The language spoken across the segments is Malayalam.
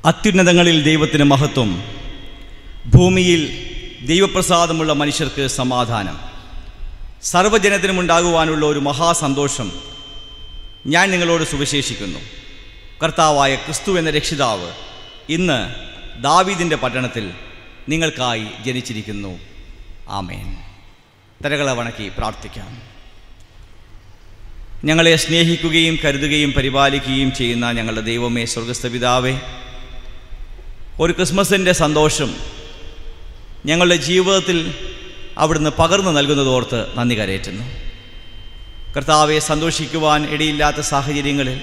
അത്യുന്നതങ്ങളിൽ ദൈവത്തിന് മഹത്വം ഭൂമിയിൽ ദൈവപ്രസാദമുള്ള മനുഷ്യർക്ക് സമാധാനം സർവ്വജനത്തിനും ഉണ്ടാകുവാനുള്ള ഒരു മഹാസന്തോഷം ഞാൻ നിങ്ങളോട് സുവിശേഷിക്കുന്നു കർത്താവായ ക്രിസ്തു എന്ന രക്ഷിതാവ് ഇന്ന് ദാവീദിൻ്റെ പട്ടണത്തിൽ നിങ്ങൾക്കായി ജനിച്ചിരിക്കുന്നു ആമേൻ തരകളെ വണക്കി പ്രാർത്ഥിക്കാം ഞങ്ങളെ സ്നേഹിക്കുകയും കരുതുകയും പരിപാലിക്കുകയും ചെയ്യുന്ന ഞങ്ങളുടെ ദൈവമേ സ്വർഗസ്ഥ പിതാവേ ഒരു ക്രിസ്മസിൻ്റെ സന്തോഷം ഞങ്ങളുടെ ജീവിതത്തിൽ അവിടുന്ന് പകർന്നു നൽകുന്നതോർത്ത് നന്ദി കരയറ്റുന്നു കർത്താവെ സന്തോഷിക്കുവാൻ ഇടയില്ലാത്ത സാഹചര്യങ്ങളിൽ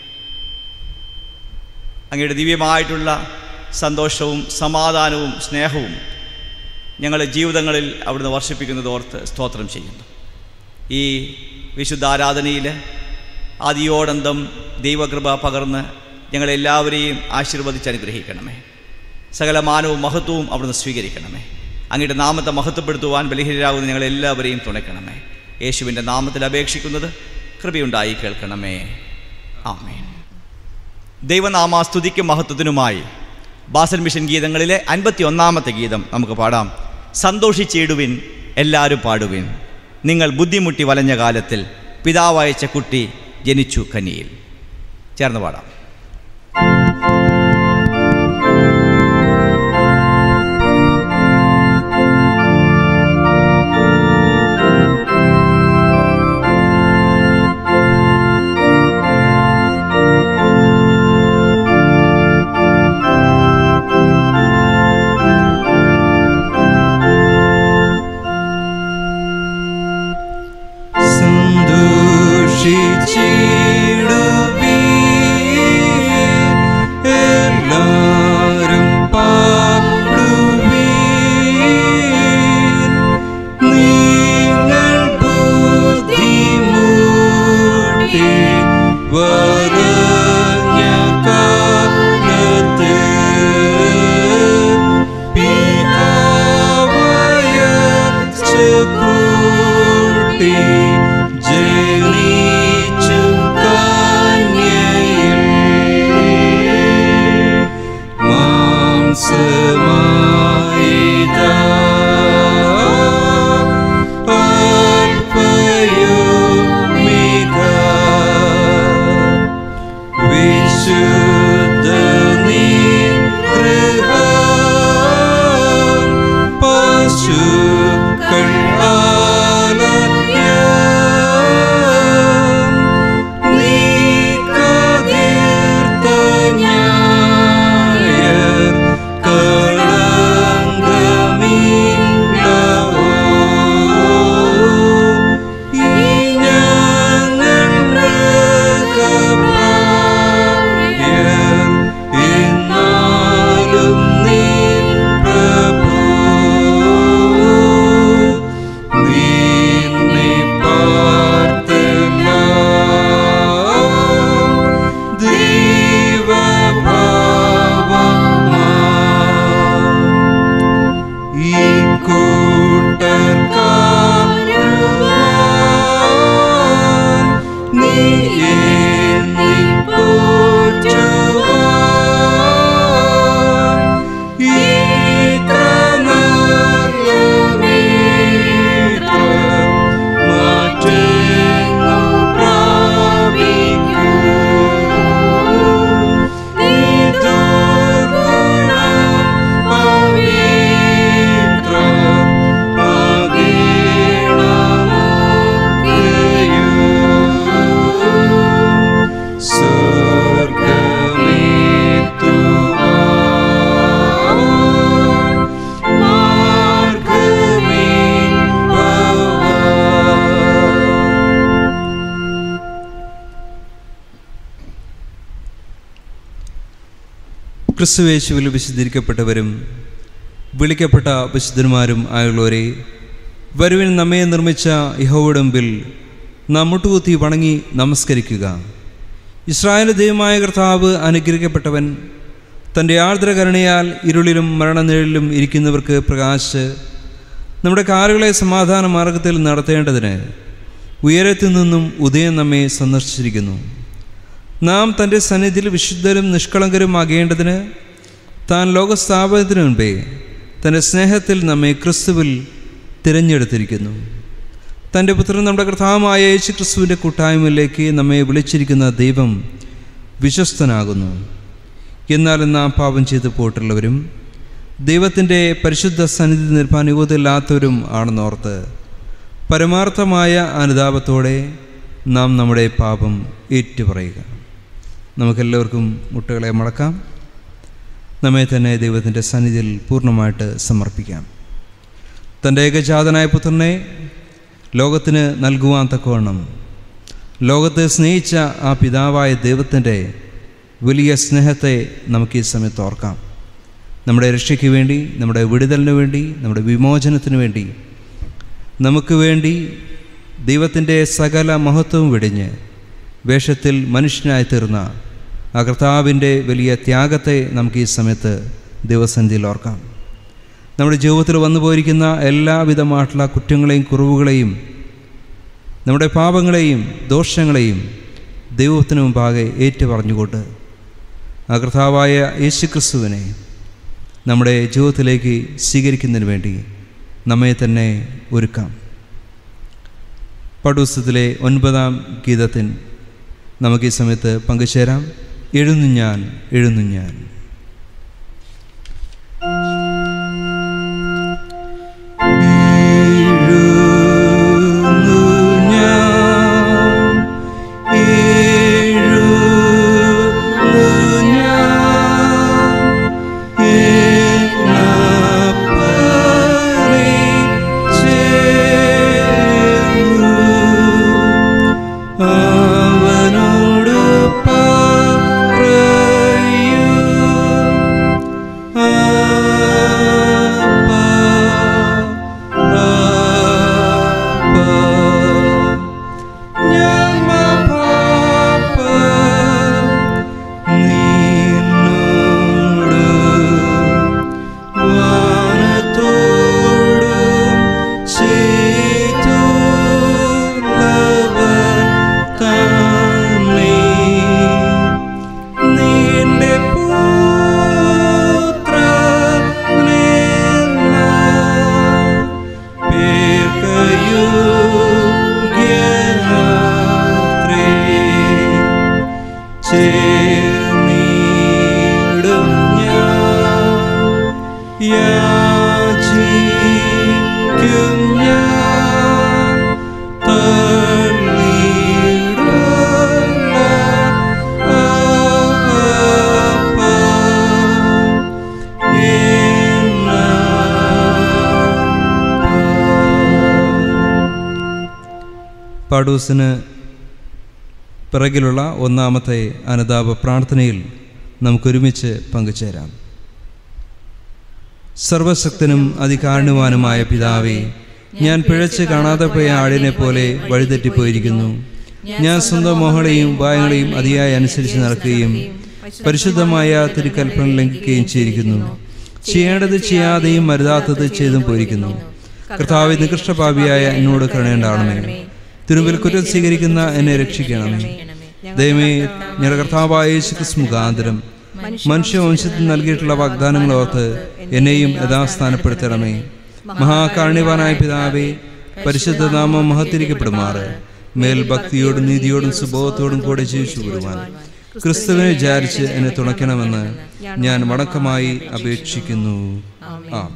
അങ്ങയുടെ ദിവ്യമായിട്ടുള്ള സന്തോഷവും സമാധാനവും സ്നേഹവും ഞങ്ങളുടെ ജീവിതങ്ങളിൽ അവിടുന്ന് വർഷിപ്പിക്കുന്നതോർത്ത് സ്തോത്രം ചെയ്യുന്നു ഈ വിശുദ്ധ ആരാധനയിൽ ആദിയോടന്തം ദൈവകൃപ പകർന്ന് ഞങ്ങളെല്ലാവരെയും ആശീർവദിച്ച് അനുഗ്രഹിക്കണമേ സകല മാനവും മഹത്വവും അവിടുന്ന് സ്വീകരിക്കണമേ അങ്ങയുടെ നാമത്തെ മഹത്വപ്പെടുത്തുവാൻ ബലഹീനരാകുന്ന ഞങ്ങളെല്ലാവരെയും തുണയ്ക്കണമേ യേശുവിൻ്റെ നാമത്തിൽ അപേക്ഷിക്കുന്നത് കൃപയുണ്ടായി കേൾക്കണമേ ആമേൻ ദൈവനാമ സ്തുതിക്കും മഹത്വത്തിനുമായി ബാസൽ മിഷൻ ഗീതങ്ങളിലെ അൻപത്തി ഒന്നാമത്തെ ഗീതം നമുക്ക് പാടാം സന്തോഷിച്ചിടുവിൻ എല്ലാവരും പാടുവിൻ നിങ്ങൾ ബുദ്ധിമുട്ടി വലഞ്ഞ കാലത്തിൽ പിതാവയച്ച കുട്ടി ജനിച്ചു കനിയിൽ ചേർന്ന് പാടാം സന്തോഷിച്ചിടുവീൻ എല്ലാരും പാടുവീൻ നിങ്ങൾ ബുദ്ധിമുട്ടി വരഞ്ഞ കാലത്ത് പിതാവയച്ച കുട്ടി ജനിച്ചു കന്യയിൽ മാംസമായിതാ അല്പയുമിക വിശുദ്ധ നിഗ്രഹം പശുക്കൾ ആലയം നീക്കതീർത്ത ഞായർ കളങ്കമില്ലവോ ഈ ഞങ്ങൾ മൃഗപ്രായർ എന്നാലും നീൻ പ്രഭു നിന്നെ പാർത്തല്ല ദൈവഭാവമാ ഈ കൂട്ടർക്കാരുവാൻ നീ എന്നെ പോറ്റുവാൻ ഇത്ര നല്ല മിത്രം മാറ്റെങ്ങും പ്രാപിക്കൂ നീ ദുർഗുണം പവിത്രം ആകേണമൊക്കെയും സ്വർഗമേത്തുവാൻ മാർഗമേ ഭവാൻ ക്രിസ്തുവേശുവിൽ വിശുദ്ധീകരിക്കപ്പെട്ടവരും വിളിക്കപ്പെട്ട വിശുദ്ധന്മാരും ആയുള്ളവരെ വരുവിൻ നമ്മെ നിർമ്മിച്ച യഹോവടമ്പിൽ നാം മുട്ടുകുത്തി വണങ്ങി നമസ്കരിക്കുക ഇസ്രായേൽ ദൈവമായ കർത്താവ് അനുഗ്രഹിക്കപ്പെട്ടവൻ തൻ്റെ ആർദ്രകരുണയാൽ ഇരുളിലും മരണനിഴലിലും ഇരിക്കുന്നവർക്ക് പ്രകാശ് നമ്മുടെ കാലുകളെ സമാധാന മാർഗത്തിൽ നടത്തേണ്ടതിന് ഉയരത്തിൽ നിന്നും ഉദയം നമ്മെ സന്ദർശിച്ചിരിക്കുന്നു നാം തൻ്റെ സന്നിധിയിൽ വിശുദ്ധരും നിഷ്കളങ്കരും ആകേണ്ടതിന് താൻ ലോകസ്ഥാപനത്തിനു മുൻപേ തൻ്റെ സ്നേഹത്തിൽ നമ്മെ ക്രിസ്തുവിൽ തിരഞ്ഞെടുത്തിരിക്കുന്നു തൻ്റെ പുത്രൻ നമ്മുടെ കർത്താവുമായ യേശു ക്രിസ്തുവിൻ്റെ കൂട്ടായ്മയിലേക്ക് നമ്മെ വിളിച്ചിരിക്കുന്ന ദൈവം വിശ്വസ്തനാകുന്നു എന്നാൽ നാം പാപം ചെയ്തു പോയിട്ടുള്ളവരും ദൈവത്തിൻ്റെ പരിശുദ്ധ സന്നിധി നിൽപ്പാൻ യുവതില്ലാത്തവരും ആണെന്നോർത്ത് പരമാർത്ഥമായ അനുതാപത്തോടെ നാം നമ്മുടെ പാപം ഏറ്റുപറയുക നമുക്കെല്ലാവർക്കും മുട്ടുകളെ മടക്കാം നമ്മെ തന്നെ ദൈവത്തിൻ്റെ സന്നിധിയിൽ പൂർണ്ണമായിട്ട് സമർപ്പിക്കാം തൻ്റെ ഏകജാതനായ പുത്രനെ ലോകത്തിന് നൽകുവാൻ തക്കവണ്ണം ലോകത്തെ സ്നേഹിച്ച ആ പിതാവായ ദൈവത്തിൻ്റെ വലിയ സ്നേഹത്തെ നമുക്ക് ഈ സമയത്ത് ഓർക്കാം നമ്മുടെ രക്ഷയ്ക്ക് വേണ്ടി നമ്മുടെ വിടുതലിന് വേണ്ടി നമ്മുടെ വിമോചനത്തിന് വേണ്ടി നമുക്ക് വേണ്ടി ദൈവത്തിൻ്റെ സകല മഹത്വവും വെടിഞ്ഞ് വേഷത്തിൽ മനുഷ്യനായി തീർന്ന ആ കർത്താവിൻ്റെ വലിയ ത്യാഗത്തെ നമുക്ക് ഈ സമയത്ത് ദൈവസന്ധിയിൽ ഓർക്കാം നമ്മുടെ ജീവിതത്തിൽ വന്നു പോയിരിക്കുന്ന എല്ലാവിധമായിട്ടുള്ള കുറ്റങ്ങളെയും കുറവുകളെയും നമ്മുടെ പാപങ്ങളെയും ദോഷങ്ങളെയും ദൈവത്തിന് മുമ്പാകെ ഏറ്റുപറഞ്ഞുകൊണ്ട് ആ കർത്താവായ യേശുക്രിസ്തുവിനെ നമ്മുടെ ജീവിതത്തിലേക്ക് സ്വീകരിക്കുന്നതിന് വേണ്ടി നമ്മെ തന്നെ ഒരുക്കാം പടുസ്തത്തിലെ ഒൻപതാം ഗീതത്തിൽ നമുക്ക് ഈ സമയത്ത് പങ്കുചേരാം എഴുന്നു ഞാൻ എഴുന്നു ഞാൻ എഴുന്നു ഞാൻ, എഴുന്നു ഞാൻ, എന്നപ്പനെ ചേർന്നു. അവനോട് പറയൂ ആപ്പാ, ആപ്പാ. ഞാൻ മാപ്പാപ്പ നിന്നോട് വാനത്തോട് ചെയ്തുള്ളവൻ തന്നെ നിന്റെ പുത്രനെന്ന പേർക്കയോഗ്യനാത്രേ ചേർന്നിടും ഞാൻ യാചിക്കും ഞാൻ തള്ളിയിടുന്ന ആപ്പാ പാഡൂസിന് പിറകിലുള്ള ഒന്നാമത്തെ അനുതാപ പ്രാർത്ഥനയിൽ നമുക്കൊരുമിച്ച് പങ്കുചേരാം സർവശക്തനും അതികാരണവാനുമായ പിതാവേ ഞാൻ പിഴച്ച് കാണാതെ പോയ ആടിനെ പോലെ വഴിതെറ്റിപ്പോയിരിക്കുന്നു ഞാൻ സ്വന്തം മോഹങ്ങളെയും ഉപായങ്ങളെയും അതിയായി അനുസരിച്ച് നടക്കുകയും പരിശുദ്ധമായ തിരുക്കൽപ്പന ലംഘിക്കുകയും ചെയ്തിരിക്കുന്നു ചെയ്യേണ്ടത് ചെയ്യാതെയും മരുതാത്തത് ചെയ്തും പോയിരിക്കുന്നു കർത്താവ് നികൃഷ്ടപാപിയായ എന്നോട് കരുണയുണ്ടാവണമേ തിരുമ്പിൽ കുറ്റം സ്വീകരിക്കുന്ന എന്നെ രക്ഷിക്കണമേ ദൈവമേ ഞങ്ങളുടെ കർത്താവായ യേശു ക്രിസ്തു മുഖാന്തരം മനുഷ്യവംശത്തിൽ നൽകിയിട്ടുള്ള വാഗ്ദാനങ്ങൾ ഓർത്ത് എന്നെയും യഥാസ്ഥാനപ്പെടുത്തണമേ മഹാകാരുണ്യവാനായ പിതാവേ പരിശുദ്ധ നാമം മഹത്തിരിക്കപ്പെടുമാറ് മേൽ ഭക്തിയോടും നീതിയോടും സുബോധത്തോടും കൂടെ ജീവിച്ചു വരുവാൻ ക്രിസ്തുവിനെ വിചാരിച്ച് എന്നെ തുണയ്ക്കണമെന്ന് ഞാൻ വണക്കമായി അപേക്ഷിക്കുന്നു ആമേൻ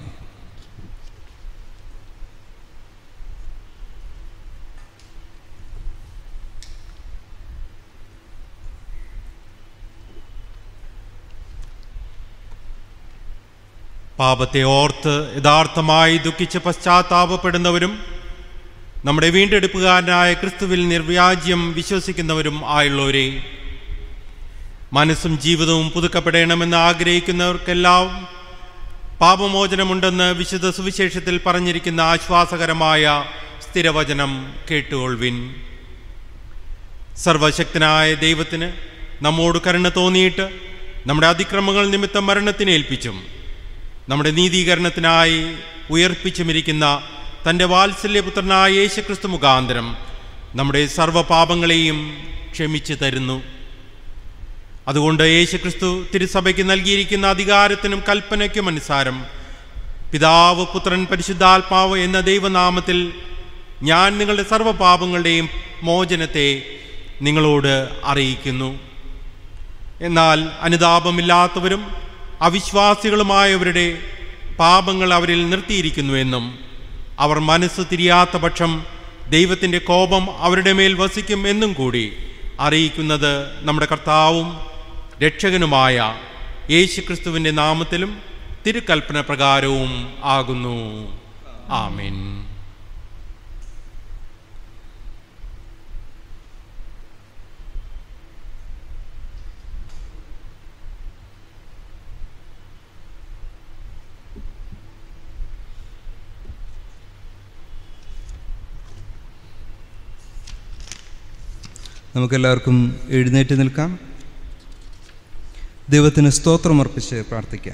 പാപത്തെ ഓർത്ത് യഥാർത്ഥമായി ദുഃഖിച്ച് പശ്ചാത്താപപ്പെടുന്നവരും നമ്മുടെ വീണ്ടെടുപ്പുകാരനായ ക്രിസ്തുവിൽ നിർവ്യാജ്യം വിശ്വസിക്കുന്നവരും ആയുള്ളവരെ മനസ്സും ജീവിതവും പുതുക്കപ്പെടണമെന്ന് ആഗ്രഹിക്കുന്നവർക്കെല്ലാം പാപമോചനമുണ്ടെന്ന് വിശുദ്ധ സുവിശേഷത്തിൽ പറഞ്ഞിരിക്കുന്ന ആശ്വാസകരമായ സ്ഥിരവചനം കേട്ടുകൊള്ളുവിൻ സർവശക്തനായ ദൈവത്തിന് നമ്മോട് കരുണ തോന്നിയിട്ട് നമ്മുടെ അതിക്രമങ്ങൾ നിമിത്തം മരണത്തിന് ഏൽപ്പിച്ചും നമ്മുടെ നീതീകരണത്തിനായി ഉയർപ്പിച്ചുമിരിക്കുന്ന തൻ്റെ വാത്സല്യപുത്രനായ യേശുക്രിസ്തു മുഖാന്തരം നമ്മുടെ സർവ്വപാപങ്ങളെയും ക്ഷമിച്ചു തരുന്നു അതുകൊണ്ട് യേശുക്രിസ്തു തിരുസഭയ്ക്ക് നൽകിയിരിക്കുന്ന അധികാരത്തിനും കൽപ്പനയ്ക്കും അനുസാരം പിതാവ് പുത്രൻ പരിശുദ്ധാത്മാവ് എന്ന ദൈവനാമത്തിൽ ഞാൻ നിങ്ങളുടെ സർവ്വപാപങ്ങളുടെയും മോചനത്തെ നിങ്ങളോട് അറിയിക്കുന്നു എന്നാൽ അനുതാപമില്ലാത്തവരും അവിശ്വാസികളുമായവരുടെ പാപങ്ങൾ അവരിൽ നിർത്തിയിരിക്കുന്നുവെന്നും അവർ മനസ്സ് തിരിയാത്ത പക്ഷം ദൈവത്തിൻ്റെ കോപം അവരുടെ മേൽ വസിക്കും എന്നും കൂടി അറിയിക്കുന്നത് നമ്മുടെ കർത്താവും രക്ഷകനുമായ യേശുക്രിസ്തുവിൻ്റെ നാമത്തിലും തിരുക്കൽപ്പന പ്രകാരവും ആകുന്നു ആമേൻ നമുക്കെല്ലാവർക്കും എഴുന്നേറ്റ് നിൽക്കാം ദൈവത്തിന് സ്തോത്രമർപ്പിച്ച് പ്രാർത്ഥിക്കാം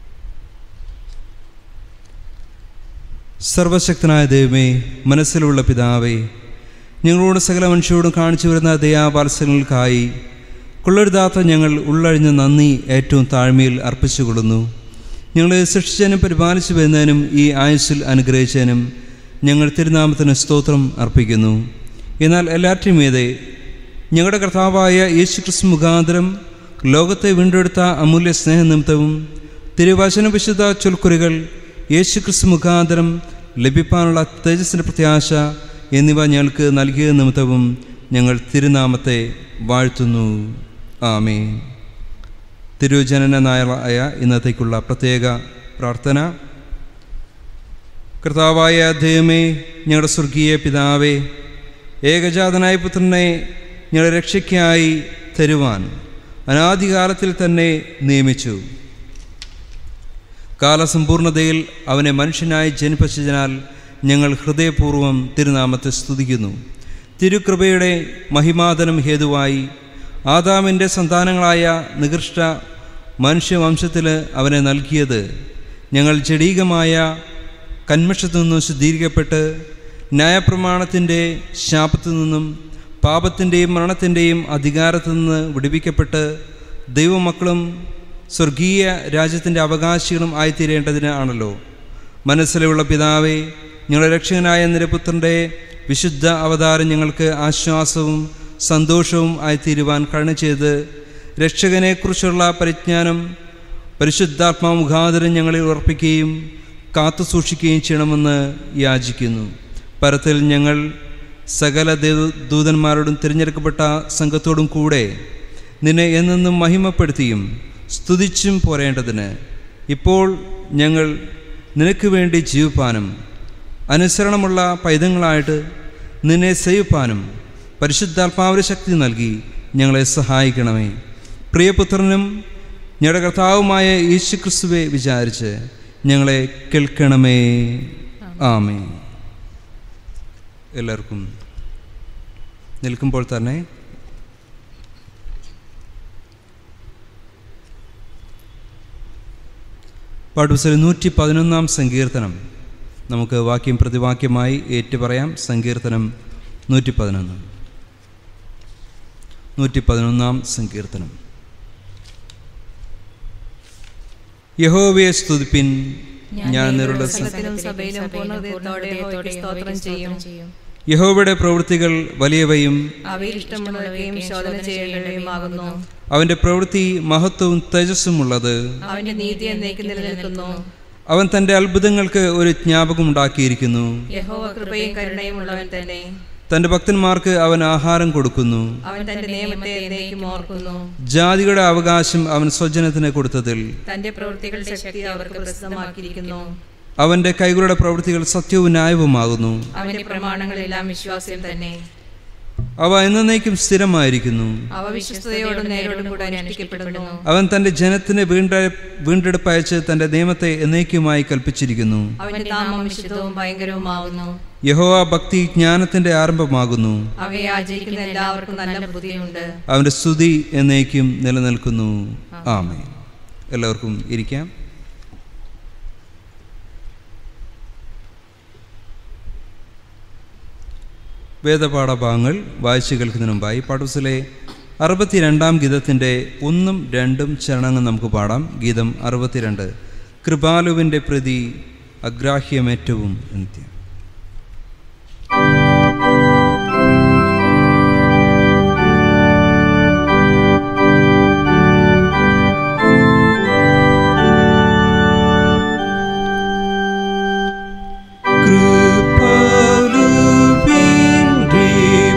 സർവശക്തനായ ദൈവമേ മനസ്സിലുള്ള പിതാവേ ഞങ്ങളോട് സകല മനുഷ്യരോടും കാണിച്ചു വരുന്ന ദയാവാത്സല്യങ്ങൾക്കായി കൊള്ളരുതാത്ത ഞങ്ങൾ ഉള്ളഴിഞ്ഞ നന്ദി ഏറ്റവും താഴ്മയിൽ അർപ്പിച്ചുകൊള്ളുന്നു ഞങ്ങളെ സൃഷ്ടിച്ചതിനും പരിപാലിച്ചു വരുന്നതിനും ഈ ആയുസ്സിൽ അനുഗ്രഹിച്ചതിനും ഞങ്ങൾ തിരുനാമത്തിന് സ്തോത്രം അർപ്പിക്കുന്നു എന്നാൽ എല്ലാറ്റിനും മീതെ ഞങ്ങളുടെ കർത്താവായ യേശു ക്രിസ്തു മുഖാന്തരം ലോകത്തെ വീണ്ടെടുത്ത അമൂല്യ സ്നേഹനിമിത്തവും തിരുവചന വിശുദ്ധ ചൊൽക്കുറികൾ യേശു ക്രിസ്തു മുഖാന്തരം ലഭിക്കാനുള്ള തേജസ്സിൻ്റെ പ്രത്യാശ എന്നിവ ഞങ്ങൾക്ക് നൽകിയ നിമിത്തവും ഞങ്ങൾ തിരുനാമത്തെ വാഴ്ത്തുന്നു ആമേ തിരുജനന നായറായ ഇന്നത്തേക്കുള്ള പ്രത്യേക പ്രാർത്ഥന കർത്താവായ ദൈവമേ ഞങ്ങളുടെ സ്വർഗീയ പിതാവേ ഏകജാതനായ പുത്രനെ ഞങ്ങളുടെ രക്ഷയ്ക്കായി തരുവാൻ അനാദികാലത്തിൽ തന്നെ നിയമിച്ചു കാലസമ്പൂർണതയിൽ അവനെ മനുഷ്യനായി ജനിപ്പിച്ചതിനാൽ ഞങ്ങൾ ഹൃദയപൂർവ്വം തിരുനാമത്തെ സ്തുതിക്കുന്നു തിരുകൃപയുടെ മഹിമാതനം ഹേതുവായി ആദാമിൻ്റെ സന്താനങ്ങളായ നികൃഷ്ട മനുഷ്യവംശത്തിൽ അവനെ നൽകിയത് ഞങ്ങൾ ജഡീകമായ കന്മഷത്തു നിന്നും ശുദ്ധീകരിക്കപ്പെട്ട് ന്യായപ്രമാണത്തിൻ്റെ ശാപത്തു നിന്നും പാപത്തിൻ്റെയും മരണത്തിൻ്റെയും അധികാരത്തു നിന്ന് വിടുവിക്കപ്പെട്ട് ദൈവമക്കളും സ്വർഗീയ രാജ്യത്തിൻ്റെ അവകാശികളും ആയിത്തീരേണ്ടതിന് ആണല്ലോ മനസ്സിലുള്ള പിതാവേ ഞങ്ങളുടെ രക്ഷകനായ നിരപുത്രൻ്റെ വിശുദ്ധ അവതാരം ഞങ്ങൾക്ക് ആശ്വാസവും സന്തോഷവും ആയിത്തീരുവാൻ കരുണ ചെയ്ത് രക്ഷകനെക്കുറിച്ചുള്ള പരിജ്ഞാനം പരിശുദ്ധാത്മാ മുഖാന്തരം ഞങ്ങളിൽ ഉറപ്പിക്കുകയും കാത്തു സൂക്ഷിക്കുകയും ചെയ്യണമെന്ന് യാചിക്കുന്നു പരത്തിൽ ഞങ്ങൾ സകല ദേവ ദൂതന്മാരോടും തിരഞ്ഞെടുക്കപ്പെട്ട സംഘത്തോടും കൂടെ നിന്നെ എന്നെന്നും മഹിമപ്പെടുത്തിയും സ്തുതിച്ചും പോരേണ്ടതിന് ഇപ്പോൾ ഞങ്ങൾ നിനക്ക് വേണ്ടി ജീവിപ്പാനും അനുസരണമുള്ള പൈതങ്ങളായിട്ട് നിന്നെ സേവിപ്പാനും പരിശുദ്ധാത്മാവിന്റെ ശക്തി നൽകി ഞങ്ങളെ സഹായിക്കണമേ പ്രിയപുത്രനും ഞങ്ങളുടെ കർത്താവുമായ യേശു ക്രിസ്തുവെ വിചാരിച്ച് ഞങ്ങളെ കേൾക്കണമേ ആമേ എല്ലാവർക്കും നിൽക്കുമ്പോൾ തന്നെ പാട്ടുപുസ്തകം നൂറ്റി പതിനൊന്നാം സങ്കീർത്തനം നമുക്ക് വാക്യം പ്രതിവാക്യമായി ഏറ്റുപറയാം സങ്കീർത്തനം നൂറ്റി പതിനൊന്ന് നൂറ്റി പതിനൊന്നാം സങ്കീർത്തനം യഹോവയെ സ്തുതിപ്പിൻ ഞാൻ നിരുടെ സ- സകലത്തിലും സഭയിലും പൂർണ്ണതയോടെ യഹോവയ്ക്ക് സ്തോത്രം ചെയ്യും യഹോവയുടെ പ്രവൃത്തികൾ വലിയവയും അവയിൽ ഇഷ്ടമുള്ളവയും ശോധന ചെയ്യേണ്ടവയുമാകുന്നു അവൻ്റെ പ്രവൃത്തി മഹത്വവും തേജസ്സുമുള്ളത് അവന്റെ നീതി എന്നേക്ക് നിലനിൽക്കുന്നു അവൻ തൻ്റെ അത്ഭുതങ്ങൾക്ക് ഒരു ജ്ഞാപകം ഉണ്ടാക്കിയിരിക്കുന്നു യഹോവ കൃപയും കരുണയും ഉള്ളവൻ തന്നെ തൻ്റെ ഭക്തന്മാർക്ക് അവൻ ആഹാരം കൊടുക്കുന്നു അവൻ തന്റെ നിയമത്തെ എന്നേക്കും ഓർക്കുന്നു ജാതികളുടെ അവകാശം അവൻ സ്വജനത്തിന് കൊടുത്തതിൽ തന്റെ പ്രവൃത്തികൾ ശക്തി അവർക്ക് പ്രസിദ്ധമാക്കിയിരിക്കുന്നു അവൻ്റെ കൈകളുടെ പ്രവൃത്തികൾ സത്യവും ന്യായവുമാകുന്നു അവന്റെ പ്രമാണങ്ങളെല്ലാം വിശ്വാസം തന്നെ അവ എന്നേക്കും സ്ഥിരമായിരിക്കുന്നു അവ വിശ്വസ്തയോടും നേരോടും കൂടെ അനുഷ്ഠിക്കപ്പെടുന്നു അവൻ തൻ്റെ ജനത്തിന് വീണ്ട വീണ്ടെടുപ്പ് അയച്ച് തൻ്റെ നിയമത്തെ എന്നേക്കുമായി കൽപ്പിച്ചിരിക്കുന്നു അവന്റെ നാമം വിശുദ്ധവും ഭയങ്കരവുമാകുന്നു യഹോവ ഭക്തി ജ്ഞാനത്തിൻ്റെ ആരംഭമാകുന്നു അവയെ ആചരിക്കുന്ന എല്ലാവർക്കും നല്ല ബുദ്ധിയുണ്ട് അവൻ്റെ സ്തുതി എന്നേക്കും നിലനിൽക്കുന്നു ആമേ എല്ലാവർക്കും ഇരിക്കാം വേദപാഠഭാഗങ്ങൾ വായിച്ചു കേൾക്കുന്നതിന് മുമ്പായി പാഠപുസ്തകത്തിലെ അറുപത്തിരണ്ടാം ഗീതത്തിൻ്റെ ഒന്നും രണ്ടും ചരണങ്ങൾ നമുക്ക് പാടാം ഗീതം അറുപത്തിരണ്ട് കൃപാലുവിൻ്റെ പ്രതി അഗ്രാഹ്യമേറ്റവും നിത്യം കൃപാലുവിൻ്റെ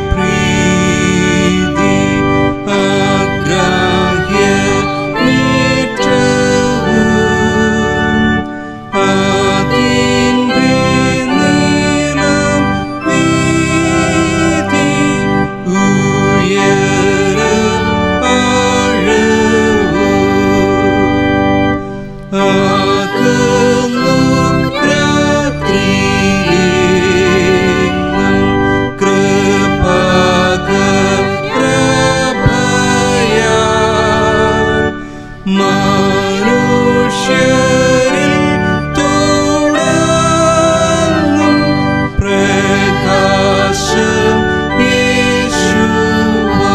പ്രീതി അഗ്രാഹ്യമേറ്റവും അതിൻ്റെ നീളം വീതി ഉയരം ആഴവും ആകുന്നു രാത്രിയെന്നും കൃപാകരഭയ മനുഷ്യരിൽ തുടങ്ങും പ്രകാശം യേശുവാ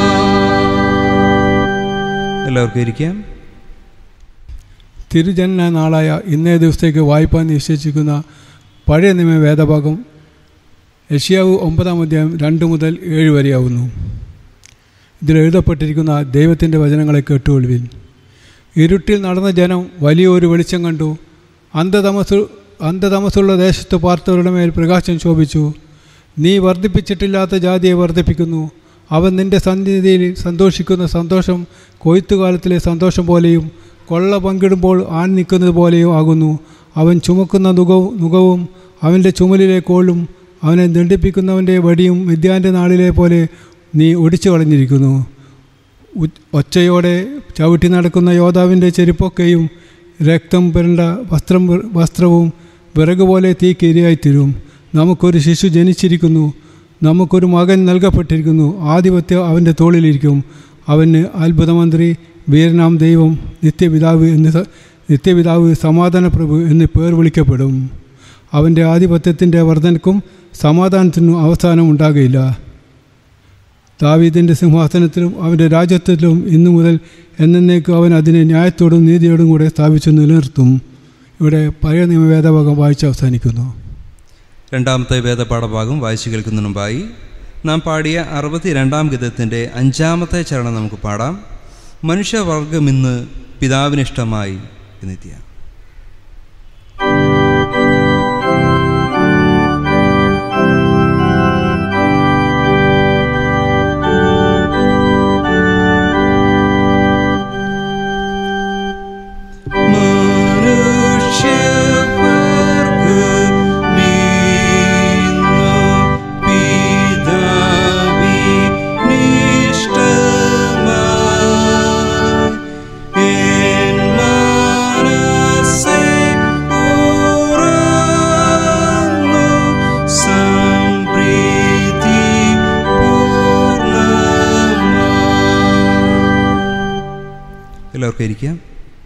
എല്ലാവർക്കും ഇരിക്കാം തിരുജന്മ നാളായ ഇന്നേ ദിവസത്തേക്ക് വായ്പാൻ നിശ്ചയിച്ചിരിക്കുന്ന പഴയ നിയമ വേദഭാഗം യഷ്യാവ് ഒമ്പതാം അധ്യായം രണ്ട് മുതൽ ഏഴ് വരെയാവുന്നു ഇതിൽ എഴുതപ്പെട്ടിരിക്കുന്ന ദൈവത്തിൻ്റെ വചനങ്ങളെ കേട്ടുകൊള്ളുവിൻ ഇരുട്ടിൽ നടന്ന ജനം വലിയൊരു വെളിച്ചം കണ്ടു അന്ധതമസ് അന്ധതമസുള്ള ദേശത്ത് പാർത്തവരുടെ മേൽ പ്രകാശം ശോഭിച്ചു നീ വർദ്ധിപ്പിച്ചിട്ടില്ലാത്ത ജാതിയെ വർദ്ധിപ്പിക്കുന്നു അവൻ നിന്റെ സന്നിധിയിൽ സന്തോഷിക്കുന്ന സന്തോഷം കൊയ്ത്തുകാലത്തിലെ സന്തോഷം പോലെയും കൊള്ള പങ്കിടുമ്പോൾ ആൺ നിൽക്കുന്നത് പോലെയും ആകുന്നു അവൻ ചുമക്കുന്ന നുകവും നുകവും അവൻ്റെ ചുമലിലെ കോളും അവനെ ദണ്ഡിപ്പിക്കുന്നവൻ്റെ വടിയും വിദ്യാൻ്റെ നാളിലെ പോലെ നീ ഒടിച്ചു കളഞ്ഞിരിക്കുന്നു ഉ- ഒച്ചയോടെ ചവിട്ടി നടക്കുന്ന യോദ്ധാവിൻ്റെ ചെരുപ്പൊക്കെയും രക്തം പുരണ്ട വസ്ത്രം വസ്ത്രവും വിറക് പോലെ തീക്ക് ഇരയായിത്തീരും നമുക്കൊരു ശിശു ജനിച്ചിരിക്കുന്നു നമുക്കൊരു മകൻ നൽകപ്പെട്ടിരിക്കുന്നു ആധിപത്യം അവൻ്റെ തോളിലിരിക്കും അവന് അത്ഭുതമന്ത്രി വീരനാം ദൈവം നിത്യപിതാവ് എന്ന് സ- നിത്യപിതാവ് സമാധാനപ്രഭു എന്ന് പേർ വിളിക്കപ്പെടും അവൻ്റെ ആധിപത്യത്തിൻ്റെ വർധനക്കും സമാധാനത്തിനും അവസാനം ഉണ്ടാകുകയില്ല ദാവീദിൻ്റെ സിംഹാസനത്തിലും അവൻ്റെ രാജ്യത്വത്തിലും ഇന്നു മുതൽ എന്നേക്കും അവൻ അതിനെ ന്യായത്തോടും നീതിയോടും കൂടെ സ്ഥാപിച്ചു നിലനിർത്തും ഇവിടെ പഴയ നിയമവേദഭാഗം വായിച്ച് അവസാനിക്കുന്നു രണ്ടാമത്തെ വേദപാഠഭാഗം വായിച്ചു കേൾക്കുന്നതിന് മുമ്പായി നാം പാടിയ അറുപത്തി രണ്ടാം ഗീതത്തിൻ്റെ അഞ്ചാമത്തെ ചരണം നമുക്ക് പാടാം മനുഷ്യവർഗം ഇന്ന് പിതാവിനിഷ്ടമായി നിത്യ എല്ലാവർക്കും ഇരിക്കാം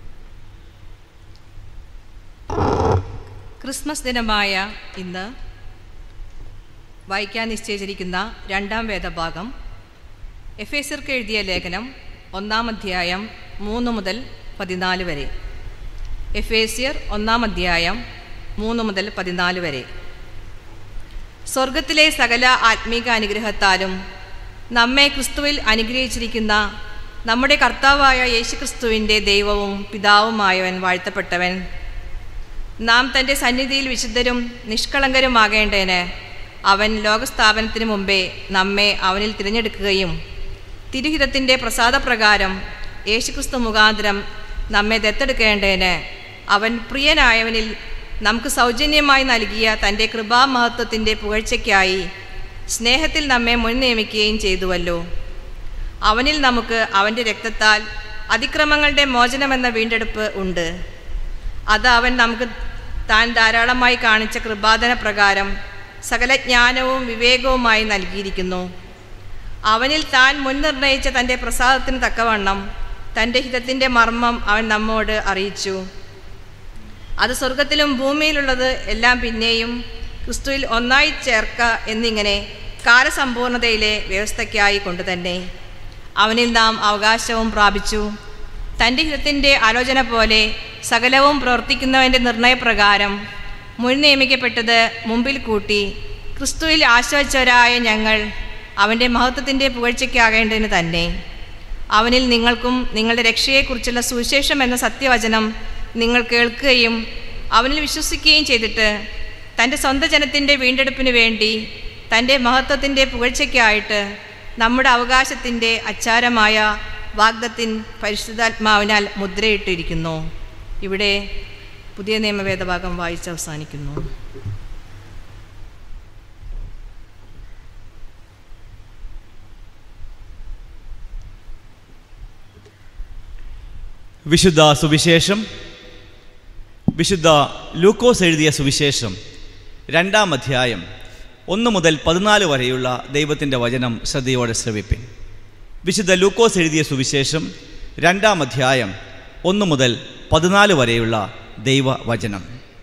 ക്രിസ്മസ് ദിനമായ ഇന്ന് വായിക്കാൻ നിശ്ചയിച്ചിരിക്കുന്ന രണ്ടാം വേദഭാഗം എഫേസർക്ക് എഴുതിയ ലേഖനം ഒന്നാം അധ്യായം മൂന്ന് മുതൽ പതിനാല് വരെ എഫേസ്യർ ഒന്നാം അധ്യായം മൂന്ന് മുതൽ പതിനാല് വരെ സ്വർഗത്തിലെ സകല ആത്മീക അനുഗ്രഹത്താലും നമ്മെ ക്രിസ്തുവിൽ അനുഗ്രഹിച്ചിരിക്കുന്ന നമ്മുടെ കർത്താവായ യേശുക്രിസ്തുവിൻ്റെ ദൈവവും പിതാവുമായവൻ വാഴ്ത്തപ്പെട്ടവൻ നാം തൻ്റെ സന്നിധിയിൽ വിശുദ്ധരും നിഷ്കളങ്കരുമാകേണ്ടതിന് അവൻ ലോകസ്ഥാപനത്തിന് മുമ്പേ നമ്മെ അവനിൽ തിരഞ്ഞെടുക്കുകയും തിരുഹിതത്തിൻ്റെ പ്രസാദപ്രകാരം യേശുക്രിസ്തു മുഖാന്തരം നമ്മെ ദത്തെടുക്കേണ്ടതിന് അവൻ പ്രിയനായവനിൽ നമുക്ക് സൗജന്യമായി നൽകിയ തൻ്റെ കൃപാമഹത്വത്തിൻ്റെ പുകഴ്ചയ്ക്കായി സ്നേഹത്തിൽ നമ്മെ മുൻ നിയമിക്കുകയും ചെയ്തുവല്ലോ അവനിൽ നമുക്ക് അവൻ്റെ രക്തത്താൽ അതിക്രമങ്ങളുടെ മോചനമെന്ന വീണ്ടെടുപ്പ് ഉണ്ട് അത് അവൻ നമുക്ക് താൻ ധാരാളമായി കാണിച്ച കൃപാദന പ്രകാരം സകല ജ്ഞാനവും വിവേകവുമായി നൽകിയിരിക്കുന്നു അവനിൽ താൻ മുൻ നിർണയിച്ച തൻ്റെ പ്രസാദത്തിന് തക്കവണ്ണം തൻ്റെ ഹിതത്തിൻ്റെ മർമ്മം അവൻ നമ്മോട് അറിയിച്ചു അത് സ്വർഗത്തിലും ഭൂമിയിലുള്ളത് എല്ലാം പിന്നെയും ക്രിസ്തുവിൽ ഒന്നായി ചേർക്ക എന്നിങ്ങനെ കാലസമ്പൂർണതയിലെ വ്യവസ്ഥയ്ക്കായി കൊണ്ടുതന്നെ അവനിൽ നാം അവകാശവും പ്രാപിച്ചു തൻ്റെ ഹിതത്തിൻ്റെ ആലോചന പോലെ സകലവും പ്രവർത്തിക്കുന്നവൻ്റെ നിർണയപ്രകാരം മുൻ നിയമിക്കപ്പെട്ടത് മുമ്പിൽ കൂട്ടി ക്രിസ്തുവിൽ ആശ്രയിച്ചവരായ ഞങ്ങൾ അവൻ്റെ മഹത്വത്തിൻ്റെ പുകഴ്ചയ്ക്കാകേണ്ടതിന് തന്നെ അവനിൽ നിങ്ങൾക്കും നിങ്ങളുടെ രക്ഷയെക്കുറിച്ചുള്ള സുവിശേഷം എന്ന സത്യവചനം നിങ്ങൾ കേൾക്കുകയും അവനിൽ വിശ്വസിക്കുകയും ചെയ്തിട്ട് തൻ്റെ സ്വന്തം ജനത്തിൻ്റെ വീണ്ടെടുപ്പിന് വേണ്ടി തൻ്റെ മഹത്വത്തിൻ്റെ പുകഴ്ചയ്ക്കായിട്ട് നമ്മുടെ അവകാശത്തിൻ്റെ അച്ചാരമായ വാഗ്ദത്തിൻ പരിശുദ്ധാത്മാവിനാൽ മുദ്രയിട്ടിരിക്കുന്നു ഇവിടെ പുതിയ നിയമവേദഭാഗം വായിച്ച് അവസാനിക്കുന്നു വിശുദ്ധ സുവിശേഷം വിശുദ്ധ ലൂക്കോസ് എഴുതിയ സുവിശേഷം രണ്ടാം അധ്യായം ഒന്ന് മുതൽ പതിനാല് വരെയുള്ള ദൈവത്തിൻ്റെ വചനം ശ്രദ്ധയോടെ ശ്രവിപ്പിൻ വിശുദ്ധ ലൂക്കോസ് എഴുതിയ സുവിശേഷം രണ്ടാം അധ്യായം ഒന്ന് മുതൽ പതിനാല് വരെയുള്ള ദൈവവചനം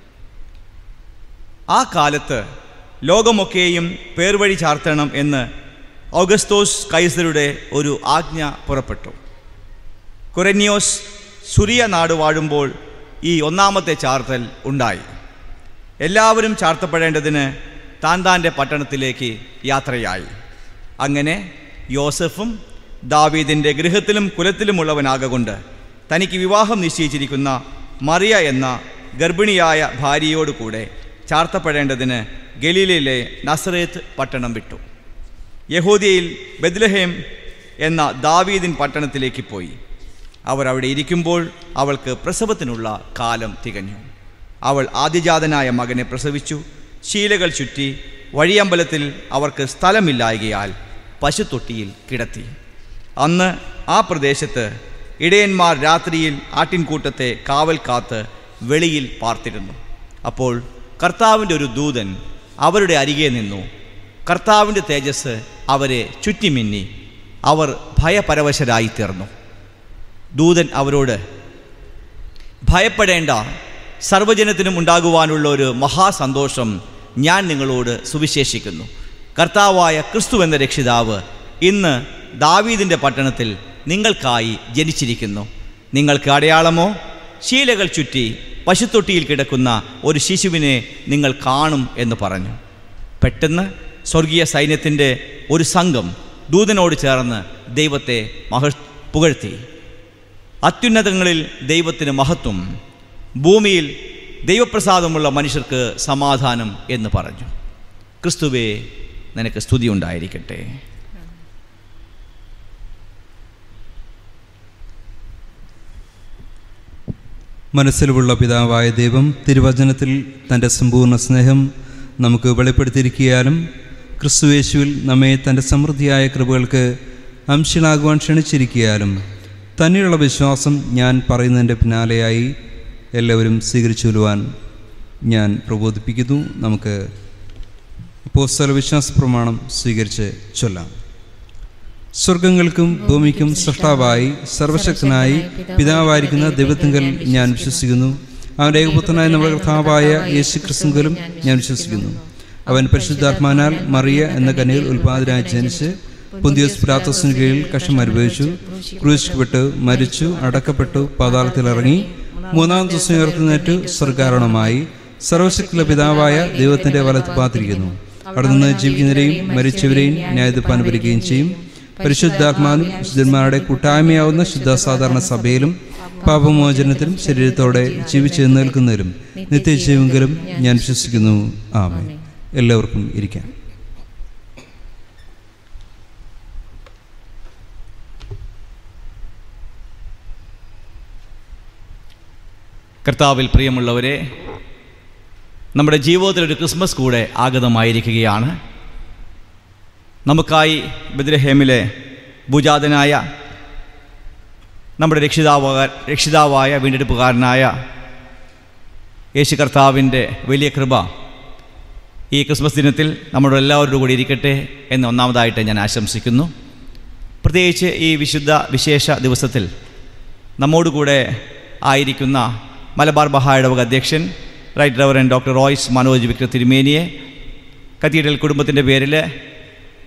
ആ കാലത്ത് ലോകമൊക്കെയും പേർവഴി ചാർത്തണം എന്ന് ഓഗസ്തോസ് കൈസരുടെ ഒരു ആജ്ഞ പുറപ്പെട്ടു കൊരന്യോസ് സുറിയ നാട് വാഴുമ്പോൾ ഈ ഒന്നാമത്തെ ചാർത്തൽ ഉണ്ടായി എല്ലാവരും ചാർത്തപ്പെടേണ്ടതിന് താൻ താൻ്റെ പട്ടണത്തിലേക്ക് യാത്രയായി അങ്ങനെ യോസഫും ദാവീദിൻ്റെ ഗൃഹത്തിലും കുലത്തിലുമുള്ളവനാകൊണ്ട് തനിക്ക് വിവാഹം നിശ്ചയിച്ചിരിക്കുന്ന മറിയ എന്ന ഗർഭിണിയായ ഭാര്യയോട് കൂടെ ചാർത്തപ്പെടേണ്ടതിന് ഗലീലയിലെ നസറേത്ത് പട്ടണം വിട്ടു യഹൂദിയയിൽ ബദ്ലഹേം എന്ന ദാവീദിൻ പട്ടണത്തിലേക്ക് പോയി അവർ അവിടെ ഇരിക്കുമ്പോൾ അവൾക്ക് പ്രസവത്തിനുള്ള കാലം തികഞ്ഞു അവൾ ആദ്യജാതനായ മകനെ പ്രസവിച്ചു ശീലകൾ ചുറ്റി വഴിയമ്പലത്തിൽ അവർക്ക് സ്ഥലമില്ലായകയാൽ പശുത്തൊട്ടിയിൽ കിടത്തി അന്ന് ആ പ്രദേശത്ത് ഇടയന്മാർ രാത്രിയിൽ ആട്ടിൻകൂട്ടത്തെ കാവൽ കാത്ത് വെളിയിൽ പാർത്തിരുന്നു അപ്പോൾ കർത്താവിൻ്റെ ഒരു ദൂതൻ അവരുടെ അരികെ നിന്നു കർത്താവിൻ്റെ തേജസ് അവരെ ചുറ്റിമിന്നി അവർ ഭയപരവശരായി തീർന്നു ദൂതൻ അവരോട് ഭയപ്പെടേണ്ട സർവ്വജനത്തിനും ഉണ്ടാകുവാനുള്ള ഒരു മഹാസന്തോഷം ഞാൻ നിങ്ങളോട് സുവിശേഷിക്കുന്നു കർത്താവായ ക്രിസ്തു എന്ന രക്ഷിതാവ് ഇന്ന് ദാവീദിൻ്റെ പട്ടണത്തിൽ നിങ്ങൾക്കായി ജനിച്ചിരിക്കുന്നു നിങ്ങൾക്ക് അടയാളമോ ശീലകൾ ചുറ്റി പശുത്തൊട്ടിയിൽ കിടക്കുന്ന ഒരു ശിശുവിനെ നിങ്ങൾ കാണും എന്ന് പറഞ്ഞു പെട്ടെന്ന് സ്വർഗീയ സൈന്യത്തിൻ്റെ ഒരു സംഘം ദൂതനോട് ചേർന്ന് ദൈവത്തെ മഹ പുകഴ്ത്തി അത്യുന്നതങ്ങളിൽ ദൈവത്തിന് മഹത്വം ഭൂമിയിൽ ദൈവപ്രസാദമുള്ള മനുഷ്യർക്ക് സമാധാനം എന്ന് പറഞ്ഞു ക്രിസ്തുവേ നിനക്ക് സ്തുതി ഉണ്ടായിരിക്കട്ടെ മനസ്സിലുള്ള പിതാവായ ദൈവം തിരുവചനത്തിൽ തൻ്റെ സമ്പൂർണ്ണ സ്നേഹം നമുക്ക് വെളിപ്പെടുത്തിയിരിക്കിയാലും ക്രിസ്തുവേശുവിൽ നമ്മെ തൻ്റെ സമൃദ്ധിയായ കൃപകൾക്ക് അംശികളാകുവാൻ ക്ഷണിച്ചിരിക്കിയാലും തന്നെയുള്ള വിശ്വാസം ഞാൻ പറയുന്നതിൻ്റെ പിന്നാലെയായി എല്ലാവരും സ്വീകരിച്ചു കൊള്ളുവാൻ ഞാൻ പ്രബോധിപ്പിക്കുന്നു നമുക്ക് പോസ്റ്റൽ വിശ്വാസ പ്രമാണം സ്വീകരിച്ച് ചൊല്ലാം സ്വർഗങ്ങൾക്കും ഭൂമിക്കും സൃഷ്ടാവായി സർവശക്തനായി പിതാവായിരിക്കുന്ന ദൈവത്തിങ്കൽ ഞാൻ വിശ്വസിക്കുന്നു അവൻ്റെ ഏകപുത്രനായ നമ്മുടെ കർത്താവായ യേശു ക്രിസ്തുങ്കലും ഞാൻ വിശ്വസിക്കുന്നു അവൻ പരിശുദ്ധാത്മാനാൽ മറിയ എന്ന കനിയിൽ ഉൽപാദനായി ജനിച്ച് പുന്തിയോസ് പ്രാത്തസിന് കീഴിൽ കഷം അനുഭവിച്ചു ക്രൂശിക്കപ്പെട്ടു മരിച്ചു അടക്കപ്പെട്ടു പാതാളത്തിലിറങ്ങി മൂന്നാം ദിവസം ഉയർത്തുന്നേറ്റു സ്വർഗാരണമായി സർവശക്തിയുള്ള പിതാവായ ദൈവത്തിന്റെ വലത്ത് പാത്തിരിക്കുന്നു അവിടെ നിന്ന് ജീവിക്കുന്നവരെയും മരിച്ചവരെയും ന്യായത്തിപ്പാൻ വരികയും ചെയ്യും പരിശുദ്ധാത്മാനും ശുദ്ധന്മാരുടെ കൂട്ടായ്മയാവുന്ന ശുദ്ധസാധാരണ സഭയിലും പാപമോചനത്തിലും ശരീരത്തോടെ ജീവിച്ചു നിൽക്കുന്നതിലും നിത്യജീവങ്കിലും ഞാൻ വിശ്വസിക്കുന്നു ആമേ എല്ലാവർക്കും ഇരിക്കാം കർത്താവിൽ പ്രിയമുള്ളവരെ നമ്മുടെ ജീവിതത്തിൽ ഒരു ക്രിസ്മസ് കൂടെ ആഗതമായിരിക്കുകയാണ് നമുക്കായി ബദ്രഹേമിലെ ഭുജാതനായ നമ്മുടെ രക്ഷിതാവ രക്ഷിതാവായ വീണ്ടെടുപ്പുകാരനായ യേശു കർത്താവിൻ്റെ വലിയ കൃപ ഈ ക്രിസ്മസ് ദിനത്തിൽ നമ്മുടെ എല്ലാവരുടെ കൂടി ഇരിക്കട്ടെ എന്ന് ഒന്നാമതായിട്ട് ഞാൻ ആശംസിക്കുന്നു പ്രത്യേകിച്ച് ഈ വിശുദ്ധ വിശേഷ ദിവസത്തിൽ നമ്മോടുകൂടെ ആയിരിക്കുന്ന മലബാർ മഹായിടവക അധ്യക്ഷൻ right reverend doctor Royce Manoj വിക്ര തിരുമേനിയെ കത്തീഡ്രൽ കുടുംബത്തിൻ്റെ പേരിൽ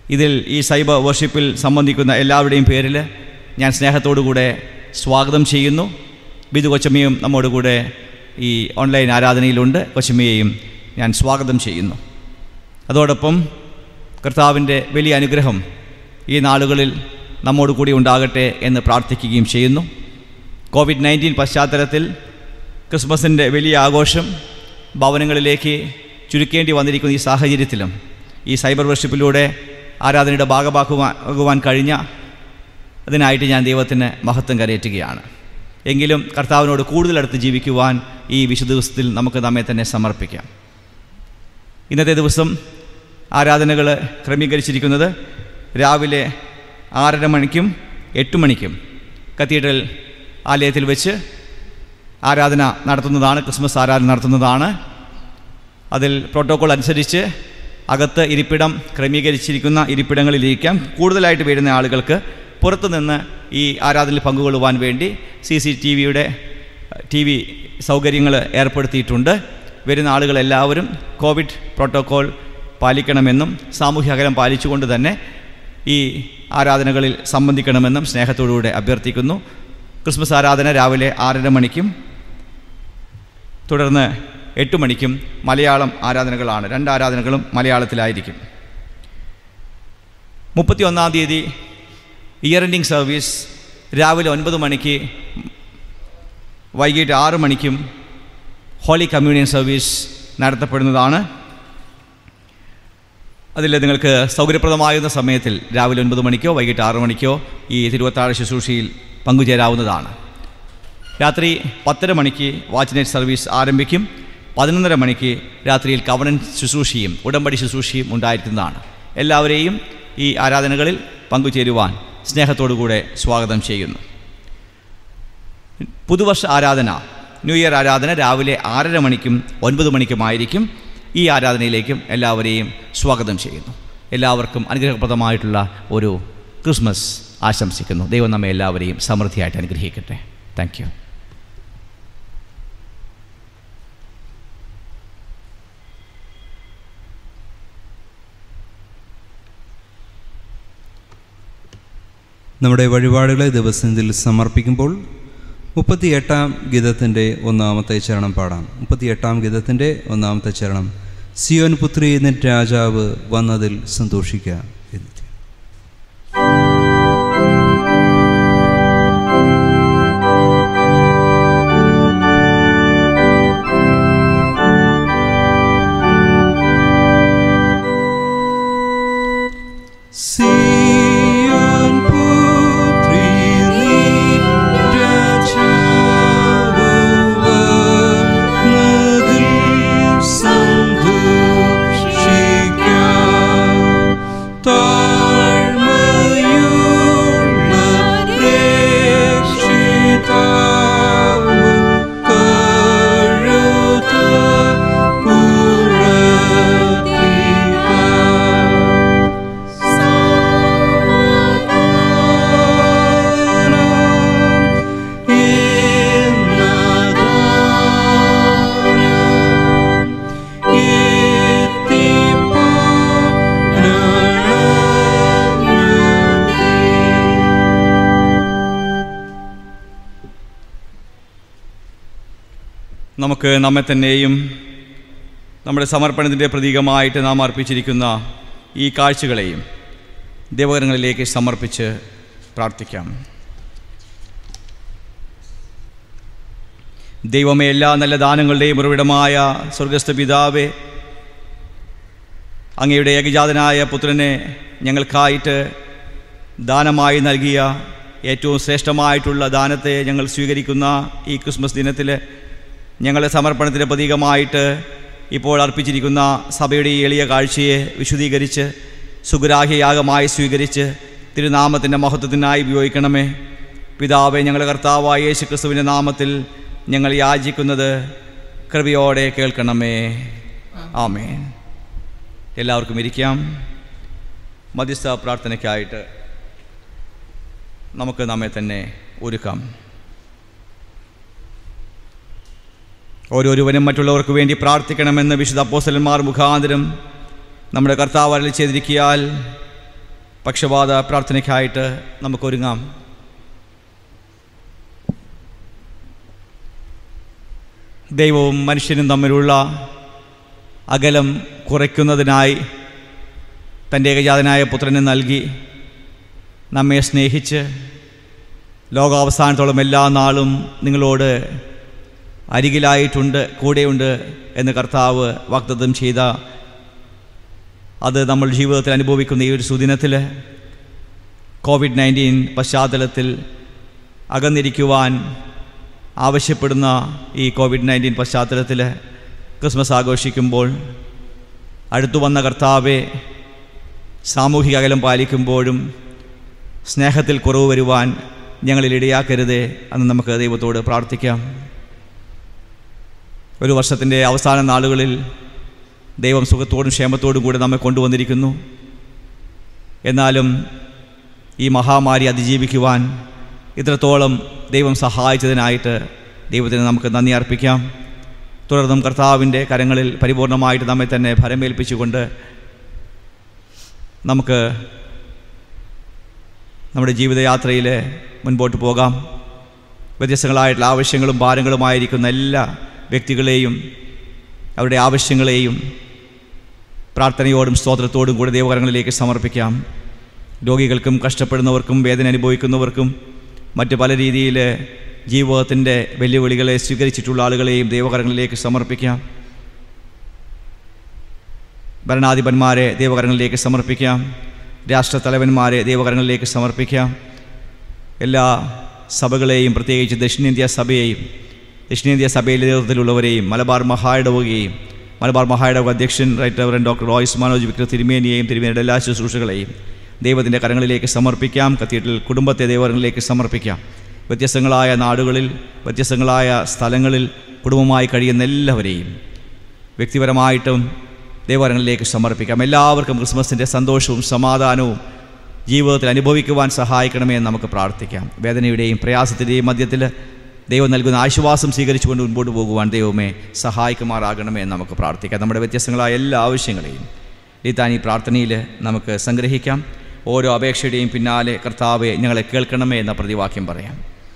ഇതിൽ ഈ സൈബർ വർഷിപ്പിൽ സംബന്ധിക്കുന്ന എല്ലാവരുടെയും പേരിൽ ഞാൻ സ്നേഹത്തോടു കൂടെ സ്വാഗതം ചെയ്യുന്നു ബിദു കൊച്ചമ്മയും നമ്മോട് കൂടെ ഈ ഓൺലൈൻ ആരാധനയിലുണ്ട് കൊച്ചമ്മയെയും ഞാൻ സ്വാഗതം ചെയ്യുന്നു അതോടൊപ്പം കർത്താവിൻ്റെ വലിയ അനുഗ്രഹം ഈ നാളുകളിൽ നമ്മോട് കൂടി ഉണ്ടാകട്ടെ എന്ന് പ്രാർത്ഥിക്കുകയും ചെയ്യുന്നു കോവിഡ് നയൻറ്റീൻ പശ്ചാത്തലത്തിൽ ക്രിസ്മസിൻ്റെ വലിയ ആഘോഷം ഭവനങ്ങളിലേക്ക് ചുരുക്കേണ്ടി വന്നിരിക്കുന്ന ഈ സാഹചര്യത്തിലും ഈ സൈബർ വർഷിപ്പിലൂടെ ആരാധനയുടെ ഭാഗമാക്കുവാൻ കഴിഞ്ഞ അതിനായിട്ട് ഞാൻ ദൈവത്തിന് മഹത്വം കരയറ്റുകയാണ് എങ്കിലും കർത്താവിനോട് കൂടുതൽ അടുത്ത് ജീവിക്കുവാൻ ഈ വിശുദ്ധ ദിവസത്തിൽ നമുക്ക് നമ്മെ തന്നെ സമർപ്പിക്കാം ഇന്നത്തെ ദിവസം ആരാധനകൾ ക്രമീകരിച്ചിരിക്കുന്നത് രാവിലെ ആറര മണിക്കും എട്ട് മണിക്കും കത്തീഡ്രൽ ആലയത്തിൽ വെച്ച് ആരാധന നടത്തുന്നതാണ് ക്രിസ്മസ് ആരാധന നടത്തുന്നതാണ് അതിൽ പ്രോട്ടോകോൾ അനുസരിച്ച് അകത്ത് ഇരിപ്പിടം ക്രമീകരിച്ചിരിക്കുന്ന ഇരിപ്പിടങ്ങളിലിരിക്കാം കൂടുതലായിട്ട് വരുന്ന ആളുകൾക്ക് പുറത്തുനിന്ന് ഈ ആരാധനയിൽ പങ്കുകൊള്ളുവാൻ വേണ്ടി സി സി ടി വിയുടെ ടി വി സൗകര്യങ്ങൾ ഏർപ്പെടുത്തിയിട്ടുണ്ട് വരുന്ന ആളുകളെല്ലാവരും കോവിഡ് പ്രോട്ടോകോൾ പാലിക്കണമെന്നും സാമൂഹ്യ അകലം പാലിച്ചുകൊണ്ട് തന്നെ ഈ ആരാധനകളിൽ സംബന്ധിക്കണമെന്നും സ്നേഹത്തോടുകൂടെ അഭ്യർത്ഥിക്കുന്നു ക്രിസ്മസ് ആരാധന രാവിലെ ആറര മണിക്കും തുടർന്ന് എട്ട് മണിക്കും മലയാളം ആരാധനകളാണ് രണ്ട് ആരാധനകളും മലയാളത്തിലായിരിക്കും മുപ്പത്തി ഒന്നാം തീയതി ഇയർ എൻഡിങ് സർവീസ് രാവിലെ ഒൻപത് മണിക്ക് വൈകിട്ട് ആറ് മണിക്കും ഹോളി കമ്മ്യൂണിയൻ സർവീസ് നടത്തപ്പെടുന്നതാണ് അതിൽ നിങ്ങൾക്ക് സൗകര്യപ്രദമാകുന്ന സമയത്തിൽ രാവിലെ ഒൻപത് മണിക്കോ വൈകിട്ട് ആറ് മണിക്കോ ഈ തിരുവത്താഴ് ശുശ്രൂഷയിൽ പങ്കുചേരാവുന്നതാണ് രാത്രി പത്തര മണിക്ക് വാച്ച് നൈറ്റ് സർവീസ് ആരംഭിക്കും പതിനൊന്നര മണിക്ക് രാത്രിയിൽ കവണൻ ശുശ്രൂഷയും ഉടമ്പടി ശുശ്രൂഷയും ഉണ്ടായിരിക്കുന്നതാണ് എല്ലാവരെയും ഈ ആരാധനകളിൽ പങ്കുചേരുവാൻ സ്നേഹത്തോടുകൂടെ സ്വാഗതം ചെയ്യുന്നു പുതുവർഷ ആരാധന ന്യൂ ഇയർ ആരാധന രാവിലെ ആറര മണിക്കും ഒൻപത് മണിക്കുമായിരിക്കും ഈ ആരാധനയിലേക്കും എല്ലാവരെയും സ്വാഗതം ചെയ്യുന്നു എല്ലാവർക്കും അനുഗ്രഹപ്രദമായിട്ടുള്ള ഒരു ക്രിസ്മസ് ആശംസിക്കുന്നു ദൈവം നമ്മെ എല്ലാവരെയും സമൃദ്ധിയായിട്ട് അനുഗ്രഹിക്കട്ടെ താങ്ക് യു നമ്മുടെ വഴിപാടുകളെ ദിവസത്തിൽ സമർപ്പിക്കുമ്പോൾ മുപ്പത്തിയെട്ടാം ഗീതത്തിൻ്റെ ഒന്നാമത്തെ ചരണം പാടാം മുപ്പത്തിയെട്ടാം ഗീതത്തിൻ്റെ ഒന്നാമത്തെ ചരണം സിയോൻ പുത്രി നിൻ രാജാവ് വന്നതിൽ സന്തോഷിക്കുക എന്ന് സിയോൻ പുത്രി നിൻ രാജാവ് വന്നതിൽ സന്തോഷിക്കുക താഴ്മയുള്ള രക്ഷിതാവ് കഴുത പുറത്തിക നമുക്ക് നമ്മെ തന്നെയും നമ്മുടെ സമർപ്പണത്തിൻ്റെ പ്രതീകമായിട്ട് നാം അർപ്പിച്ചിരിക്കുന്ന ഈ കാഴ്ചകളെയും ദേവകരങ്ങളിലേക്ക് സമർപ്പിച്ച് പ്രാർത്ഥിക്കാം ദൈവമേ എല്ലാ നല്ല ദാനങ്ങളുടെയും ഉറവിടമായ സ്വർഗസ്ഥ പിതാവേ അങ്ങയുടെ ഏകജാതനായ പുത്രനെ ഞങ്ങൾക്കായിട്ട് ദാനമായി നൽകിയ ഏറ്റവും ശ്രേഷ്ഠമായിട്ടുള്ള ദാനത്തെ ഞങ്ങൾ സ്വീകരിക്കുന്ന ഈ ക്രിസ്മസ് ദിനത്തിൽ ഞങ്ങളുടെ സമർപ്പണത്തിൻ്റെ പ്രതീകമായിട്ട് ഇപ്പോൾ അർപ്പിച്ചിരിക്കുന്ന സഭയുടെ ഈ എളിയ കാഴ്ചയെ വിശുദ്ധീകരിച്ച് സുഗ്രാഹ്യയാഗമായി സ്വീകരിച്ച് തിരുനാമത്തിൻ്റെ മഹത്വത്തിനായി ഉപയോഗിക്കണമേ പിതാവെ ഞങ്ങളുടെ കർത്താവായ യേശു ക്രിസ്തുവിൻ്റെ നാമത്തിൽ ഞങ്ങൾ യാചിക്കുന്നത് കൃപയോടെ കേൾക്കണമേ ആമേൻ എല്ലാവർക്കും ഇരിക്കാം മധ്യസ്ഥ പ്രാർത്ഥനയ്ക്കായിട്ട് നമുക്ക് നമ്മെ തന്നെ ഒരുക്കാം ഓരോരുവരും മറ്റുള്ളവർക്ക് വേണ്ടി പ്രാർത്ഥിക്കണമെന്ന് വിശുദ്ധ അപ്പോസലന്മാർ മുഖാന്തരം നമ്മുടെ കർത്താവ് അരളി ചെയ്തിരിക്കിയാൽ പക്ഷപാത പ്രാർത്ഥനയ്ക്കായിട്ട് നമുക്കൊരുങ്ങാം ദൈവവും മനുഷ്യനും തമ്മിലുള്ള അകലം കുറയ്ക്കുന്നതിനായി തൻ്റെ ഏകജാതനായ പുത്രനെ നൽകി നമ്മെ സ്നേഹിച്ച് ലോകാവസാനത്തോളം എല്ലാ നാളും നിങ്ങളോട് അരികിലായിട്ടുണ്ട് കൂടെയുണ്ട് എന്ന് കർത്താവ് വാഗ്ദത്തം ചെയ്ത അത് നമ്മൾ ജീവിതത്തിൽ അനുഭവിക്കുന്ന ഈ ഒരു സുദിനത്തിൽ കോവിഡ് നയൻറ്റീൻ പശ്ചാത്തലത്തിൽ അകന്നിരിക്കുവാൻ ആവശ്യപ്പെടുന്ന ഈ കോവിഡ് നയൻറ്റീൻ പശ്ചാത്തലത്തിൽ ക്രിസ്മസ് ആഘോഷിക്കുമ്പോൾ അടുത്തു വന്ന കർത്താവെ സാമൂഹിക അകലം പാലിക്കുമ്പോഴും സ്നേഹത്തിൽ കുറവ് വരുവാൻ ഞങ്ങളിൽ ഇടയാക്കരുതേ എന്ന് നമുക്ക് ദൈവത്തോട് പ്രാർത്ഥിക്കാം ഒരു വർഷത്തിൻ്റെ അവസാന നാളുകളിൽ ദൈവം സുഖത്തോടും ക്ഷേമത്തോടും കൂടെ നമ്മെ കൊണ്ടുവന്നിരിക്കുന്നു എന്നാലും ഈ മഹാമാരി അതിജീവിക്കുവാൻ ഇത്രത്തോളം ദൈവം സഹായിച്ചതിനായിട്ട് ദൈവത്തിന് നമുക്ക് നന്ദി അർപ്പിക്കാം തുടർന്നും കർത്താവിൻ്റെ കരങ്ങളിൽ പരിപൂർണമായിട്ട് നമ്മെ തന്നെ ഭരമേൽപ്പിച്ചുകൊണ്ട് നമുക്ക് നമ്മുടെ ജീവിതയാത്രയിൽ മുൻപോട്ട് പോകാം വ്യത്യസ്തങ്ങളായിട്ടുള്ള ആവശ്യങ്ങളും ഭാരങ്ങളുമായിരിക്കുന്ന എല്ലാ വ്യക്തികളെയും അവരുടെ ആവശ്യങ്ങളെയും പ്രാർത്ഥനയോടും സ്തോത്രത്തോടും കൂടെ ദൈവകരങ്ങളിലേക്ക് സമർപ്പിക്കാം രോഗികൾക്കും കഷ്ടപ്പെടുന്നവർക്കും വേദന അനുഭവിക്കുന്നവർക്കും മറ്റ് പല രീതിയിൽ ജീവിതത്തിൻ്റെ വെല്ലുവിളികളെ സ്വീകരിച്ചിട്ടുള്ള ആളുകളെയും ദൈവകരങ്ങളിലേക്ക് സമർപ്പിക്കാം ഭരണാധിപന്മാരെ ദൈവകരങ്ങളിലേക്ക് സമർപ്പിക്കാം രാഷ്ട്രത്തലവന്മാരെ ദൈവകരങ്ങളിലേക്ക് സമർപ്പിക്കാം എല്ലാ സഭകളെയും പ്രത്യേകിച്ച് ദക്ഷിണേന്ത്യ സഭയെയും ദക്ഷിണേന്ത്യ സഭയിലെ നേതൃത്വത്തിലുള്ളവരെയും മലബാർ മഹായിടവുകയും മലബാർ മഹായിടവ അധ്യക്ഷൻ right reverend doctor Royce Manoj വിക്ര തിരുമേനിയെയും തിരുമേനിയുടെ എല്ലാ ശുശ്രൂഷകളെയും ദൈവത്തിൻ്റെ കരങ്ങളിലേക്ക് സമർപ്പിക്കാം കത്തീഡ്രൽ കുടുംബത്തെ ദൈവകരങ്ങളിലേക്ക് സമർപ്പിക്കാം വ്യത്യസ്തങ്ങളായ നാടുകളിൽ വ്യത്യസ്തങ്ങളായ സ്ഥലങ്ങളിൽ കുടുംബമായി കഴിയുന്ന എല്ലാവരെയും വ്യക്തിപരമായിട്ടും ദൈവകരങ്ങളിലേക്ക് സമർപ്പിക്കാം എല്ലാവർക്കും ക്രിസ്മസിൻ്റെ സന്തോഷവും സമാധാനവും ജീവിതത്തിൽ അനുഭവിക്കുവാൻ സഹായിക്കണമേ എന്ന് നമുക്ക് പ്രാർത്ഥിക്കാം വേദനയുടെയും പ്രയാസത്തിൻ്റെയും മധ്യത്തിൽ ദൈവം നൽകുന്ന ആശ്വാസം സ്വീകരിച്ചുകൊണ്ട് മുൻപോട്ട് പോകുവാൻ ദൈവമേ സഹായിക്കുമാറാകണമേ എന്ന് നമുക്ക് പ്രാർത്ഥിക്കാം നമ്മുടെ വ്യത്യസ്തങ്ങളായ എല്ലാ ആവശ്യങ്ങളെയും ഈ പ്രാർത്ഥനയിൽ നമുക്ക് സംഗ്രഹിക്കാം ഓരോ അപേക്ഷയുടെയും പിന്നാലെ കർത്താവെ ഞങ്ങളെ കേൾക്കണമേ എന്ന പ്രതിവാക്യം പറയാം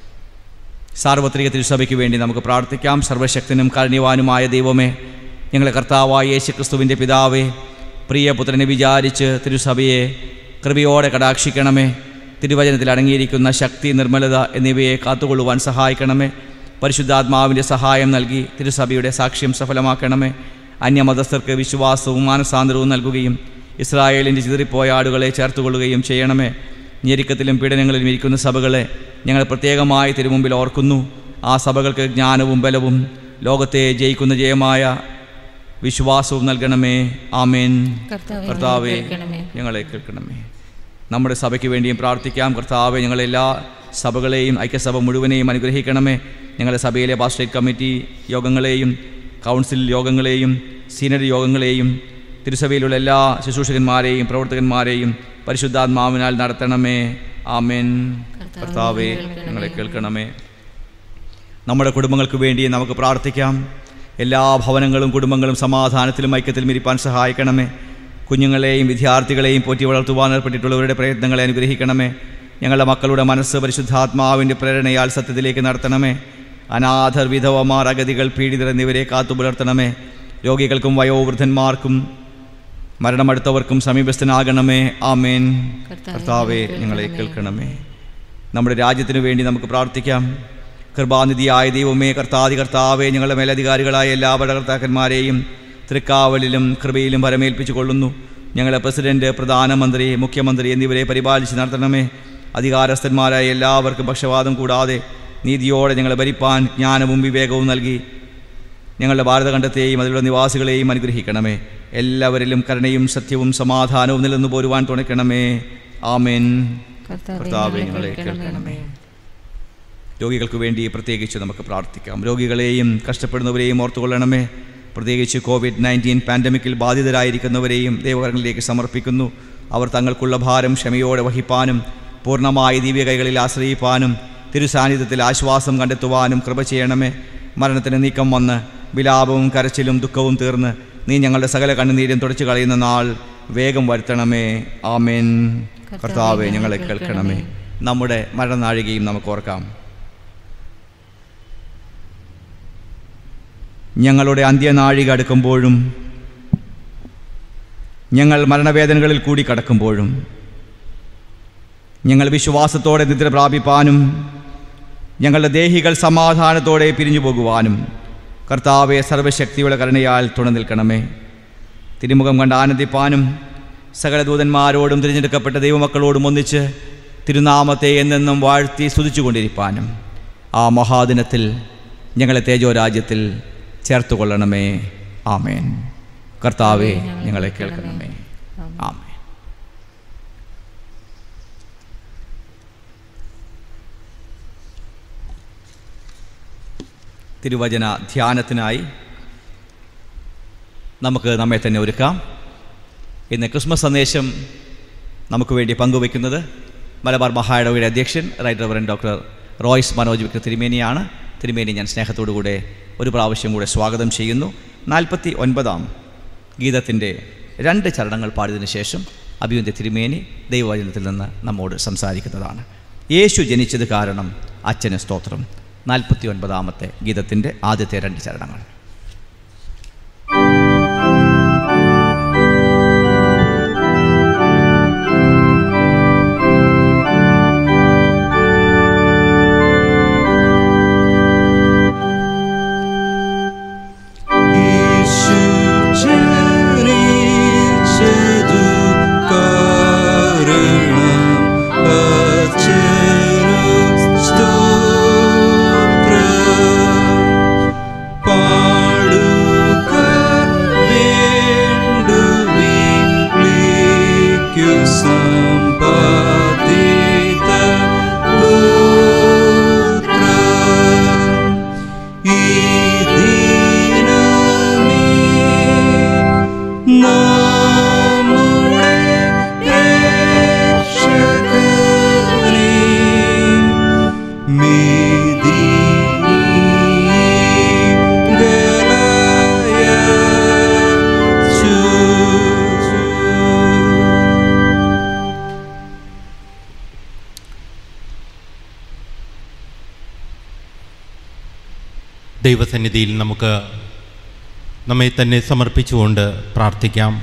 സാർവത്രിക തിരുസഭയ്ക്ക് വേണ്ടി നമുക്ക് പ്രാർത്ഥിക്കാം സർവശക്തനും കാരുണ്യവാനുമായ ദൈവമേ ഞങ്ങളെ കർത്താവായ യേശു ക്രിസ്തുവിൻ്റെ പിതാവേ പ്രിയപുത്രനെ വിചാരിച്ച് തിരുസഭയെ കൃപയോടെ കടാക്ഷിക്കണമേ തിരുവചനത്തിൽ അടങ്ങിയിരിക്കുന്ന ശക്തി നിർമ്മലത എന്നിവയെ കാത്തുകൊള്ളുവാൻ സഹായിക്കണമേ പരിശുദ്ധാത്മാവിൻ്റെ സഹായം നൽകി തിരുസഭയുടെ സാക്ഷ്യം സഫലമാക്കണമേ അന്യമതസ്ഥർക്ക് വിശ്വാസവും മാനസാന്തരവും നൽകുകയും ഇസ്രായേലിൻ്റെ ചിതറിപ്പോയ ആടുകളെ ചേർത്തുകൊള്ളുകയും ചെയ്യണമേ ഞെരുക്കത്തിലും പീഡനങ്ങളിലും ഇരിക്കുന്ന സഭകളെ ഞങ്ങൾ പ്രത്യേകമായി തിരുമുമ്പിൽ ഓർക്കുന്നു ആ സഭകൾക്ക് ജ്ഞാനവും ബലവും ലോകത്തെ ജയിക്കുന്ന ജയമായ വിശ്വാസവും നൽകണമേ ആമേൻ കർത്താവേ, കർത്താവേ ഞങ്ങളെ കേൾക്കണമേ. ഞങ്ങളെ കേൾക്കണമേ നമ്മുടെ സഭയ്ക്ക് വേണ്ടിയും പ്രാർത്ഥിക്കാം കർത്താവെ ഞങ്ങളെല്ലാ സഭകളെയും ഐക്യസഭ മുഴുവനെയും അനുഗ്രഹിക്കണമേ ഞങ്ങളുടെ സഭയിലെ പാസ്റ്റേറ്റ് കമ്മിറ്റി യോഗങ്ങളെയും കൗൺസിൽ യോഗങ്ങളെയും സീനറി യോഗങ്ങളെയും തിരുസഭയിലുള്ള എല്ലാ ശുശ്രൂഷകന്മാരെയും പ്രവർത്തകന്മാരെയും പരിശുദ്ധാത്മാവിനാൽ നടത്തണമേ ആമേൻ കർത്താവെ ഞങ്ങളെ കേൾക്കണമേ നമ്മുടെ കുടുംബങ്ങൾക്ക് വേണ്ടി നമുക്ക് പ്രാർത്ഥിക്കാം എല്ലാ ഭവനങ്ങളും കുടുംബങ്ങളും സമാധാനത്തിലും ഐക്യത്തിലും ഇരിപ്പാൻ സഹായിക്കണമേ കുഞ്ഞുങ്ങളെയും വിദ്യാർത്ഥികളെയും പോറ്റി വളർത്തുവാൻ ഏർപ്പെട്ടിട്ടുള്ളവരുടെ പ്രയത്നങ്ങളെ അനുഗ്രഹിക്കണമേ ഞങ്ങളുടെ മക്കളുടെ മനസ്സ് പരിശുദ്ധാത്മാവിൻ്റെ പ്രേരണയാൽ സത്യത്തിലേക്ക് നടത്തണമേ അനാഥർ വിധവമാർ അഗതികൾ പീഡിതർ എന്നിവരെ കാത്തു പുലർത്തണമേ രോഗികൾക്കും വയോവൃദ്ധന്മാർക്കും മരണമടുത്തവർക്കും സമീപസ്ഥനാകണമേ ആമേൻ കർത്താവേ, കർത്താവെ ഞങ്ങളെ ഞങ്ങളെ കേൾക്കണമേ. കേൾക്കണമേ നമ്മുടെ രാജ്യത്തിനു വേണ്ടി നമുക്ക് പ്രാർത്ഥിക്കാം കൃപാനിധിയായ ദൈവമേ കർത്താതി കർത്താവെ ഞങ്ങളുടെ മേലധികാരികളായ എല്ലാ ഭരണകർത്താക്കന്മാരെയും തൃക്കാവലിലും കൃപയിലും വരമേൽപ്പിച്ചു കൊള്ളുന്നു ഞങ്ങളെ പ്രസിഡന്റ് പ്രധാനമന്ത്രി മുഖ്യമന്ത്രി എന്നിവരെ പരിപാലിച്ച് നടത്തണമേ അധികാരസ്ഥന്മാരായ എല്ലാവർക്കും പക്ഷപാതം കൂടാതെ നീതിയോടെ ഞങ്ങളെ ഭരിപ്പാൻ ജ്ഞാനവും വിവേകവും നൽകി ഞങ്ങളുടെ ഭാരതഖണ്ഡത്തെയും അതിലുള്ള നിവാസികളെയും അനുഗ്രഹിക്കണമേ എല്ലാവരിലും കരുണയും സത്യവും സമാധാനവും നിലനിന്നു പോരുവാൻ തുണയ്ക്കണമേ ആമേൻ കർത്താവേ, കർത്താവെ ഞങ്ങളെ ഞങ്ങളെ കേൾക്കണമേ. കേൾക്കണമേ രോഗികൾക്ക് വേണ്ടി പ്രത്യേകിച്ച് നമുക്ക് പ്രാർത്ഥിക്കാം രോഗികളെയും കഷ്ടപ്പെടുന്നവരെയും ഓർത്തുകൊള്ളണമേ പ്രത്യേകിച്ച് കോവിഡ് നയൻറ്റീൻ പാൻഡമിക്കിൽ ബാധിതരായിരിക്കുന്നവരെയും ദൈവകരങ്ങളിലേക്ക് സമർപ്പിക്കുന്നു അവർ തങ്ങൾക്കുള്ള ഭാരം ക്ഷമയോടെ വഹിപ്പാനും പൂർണ്ണമായി ദിവ്യ കൈകളിൽ ആശ്രയിപ്പാനും തിരുസാന്നിധ്യത്തിൽ ആശ്വാസം കണ്ടെത്തുവാനും കൃപ ചെയ്യണമേ മരണത്തിന് നീക്കം വന്ന് വിലാപവും കരച്ചിലും ദുഃഖവും തീർന്ന് നീ ഞങ്ങളുടെ സകല കണ്ണുനീരും തുടച്ചു കളയുന്ന നാൾ വേഗം വരുത്തണമേ ആമേൻ കർത്താവെ ഞങ്ങളെ കേൾക്കണമേ നമ്മുടെ മരണനാഴികയും നമുക്ക് ഓർക്കാം ഞങ്ങളുടെ അന്ത്യനാഴിക അടുക്കുമ്പോഴും ഞങ്ങൾ മരണവേദനകളിൽ കൂടി കടക്കുമ്പോഴും ഞങ്ങൾ വിശ്വാസത്തോടെ നിദ്ര പ്രാപിപ്പാനും ഞങ്ങളുടെ ദേഹികൾ സമാധാനത്തോടെ പിരിഞ്ഞു പോകുവാനും കർത്താവെ സർവശക്തിയുടെ കരുണയാൽ തുണ നിൽക്കണമേ തിരുമുഖം കണ്ട് ആനന്ദിപ്പാനും സകല ദൂതന്മാരോടും തിരഞ്ഞെടുക്കപ്പെട്ട ദൈവമക്കളോടും ഒന്നിച്ച് തിരുനാമത്തെ എന്നെന്നും വാഴ്ത്തി സ്തുതിച്ചുകൊണ്ടിരിപ്പാനും ആ മഹാദിനത്തിൽ ഞങ്ങളെ തേജോരാജ്യത്തിൽ ചേർത്തുകൊള്ളണമേ ആമേൻ കർത്താവെ ഞങ്ങളെ കേൾക്കണമേ ആമേൻ തിരുവചന ധ്യാനത്തിനായി നമുക്ക് നമ്മെ തന്നെ ഒരുക്കാം ഇന്ന് ക്രിസ്മസ് സന്ദേശം നമുക്ക് വേണ്ടി പങ്കുവയ്ക്കുന്നത് മലബാർ മഹായിടവയുടെ അധ്യക്ഷൻ right reverend doctor Royce Manoj വിക്ര തിരുമേനിയാണ് തിരുമേനി ഞാൻ സ്നേഹത്തോടുകൂടെ ഒരു പ്രാവശ്യം കൂടെ സ്വാഗതം ചെയ്യുന്നു നാൽപ്പത്തി ഒൻപതാം ഗീതത്തിൻ്റെ രണ്ട് ചരണങ്ങൾ പാടിയതിനു ശേഷം അഭിയുൻ്റെ തിരുമേനി ദൈവവചനത്തിൽ നിന്ന് നമ്മോട് സംസാരിക്കുന്നതാണ് യേശു ജനിച്ചത് കാരണം അച്ഛന് സ്തോത്രം നാൽപ്പത്തി ഒൻപതാമത്തെ ഗീതത്തിൻ്റെ ആദ്യത്തെ രണ്ട് ചരണങ്ങൾ യേശു ജനിച്ചതു കാരണം അച്ഛനു സ്തോത്രം. പാടുക വേണ്ടുവിളിക്കു സമ്പാദിത ഗോത്രം. ഈ ദിനമേ നമ്മുടെ രക്ഷകനേ, മിഥികളായ ചൂ- ദൈവസന്നിധിയിൽ നമുക്ക് നമ്മെ തന്നെ സമർപ്പിച്ചുകൊണ്ട് പ്രാർത്ഥിക്കാം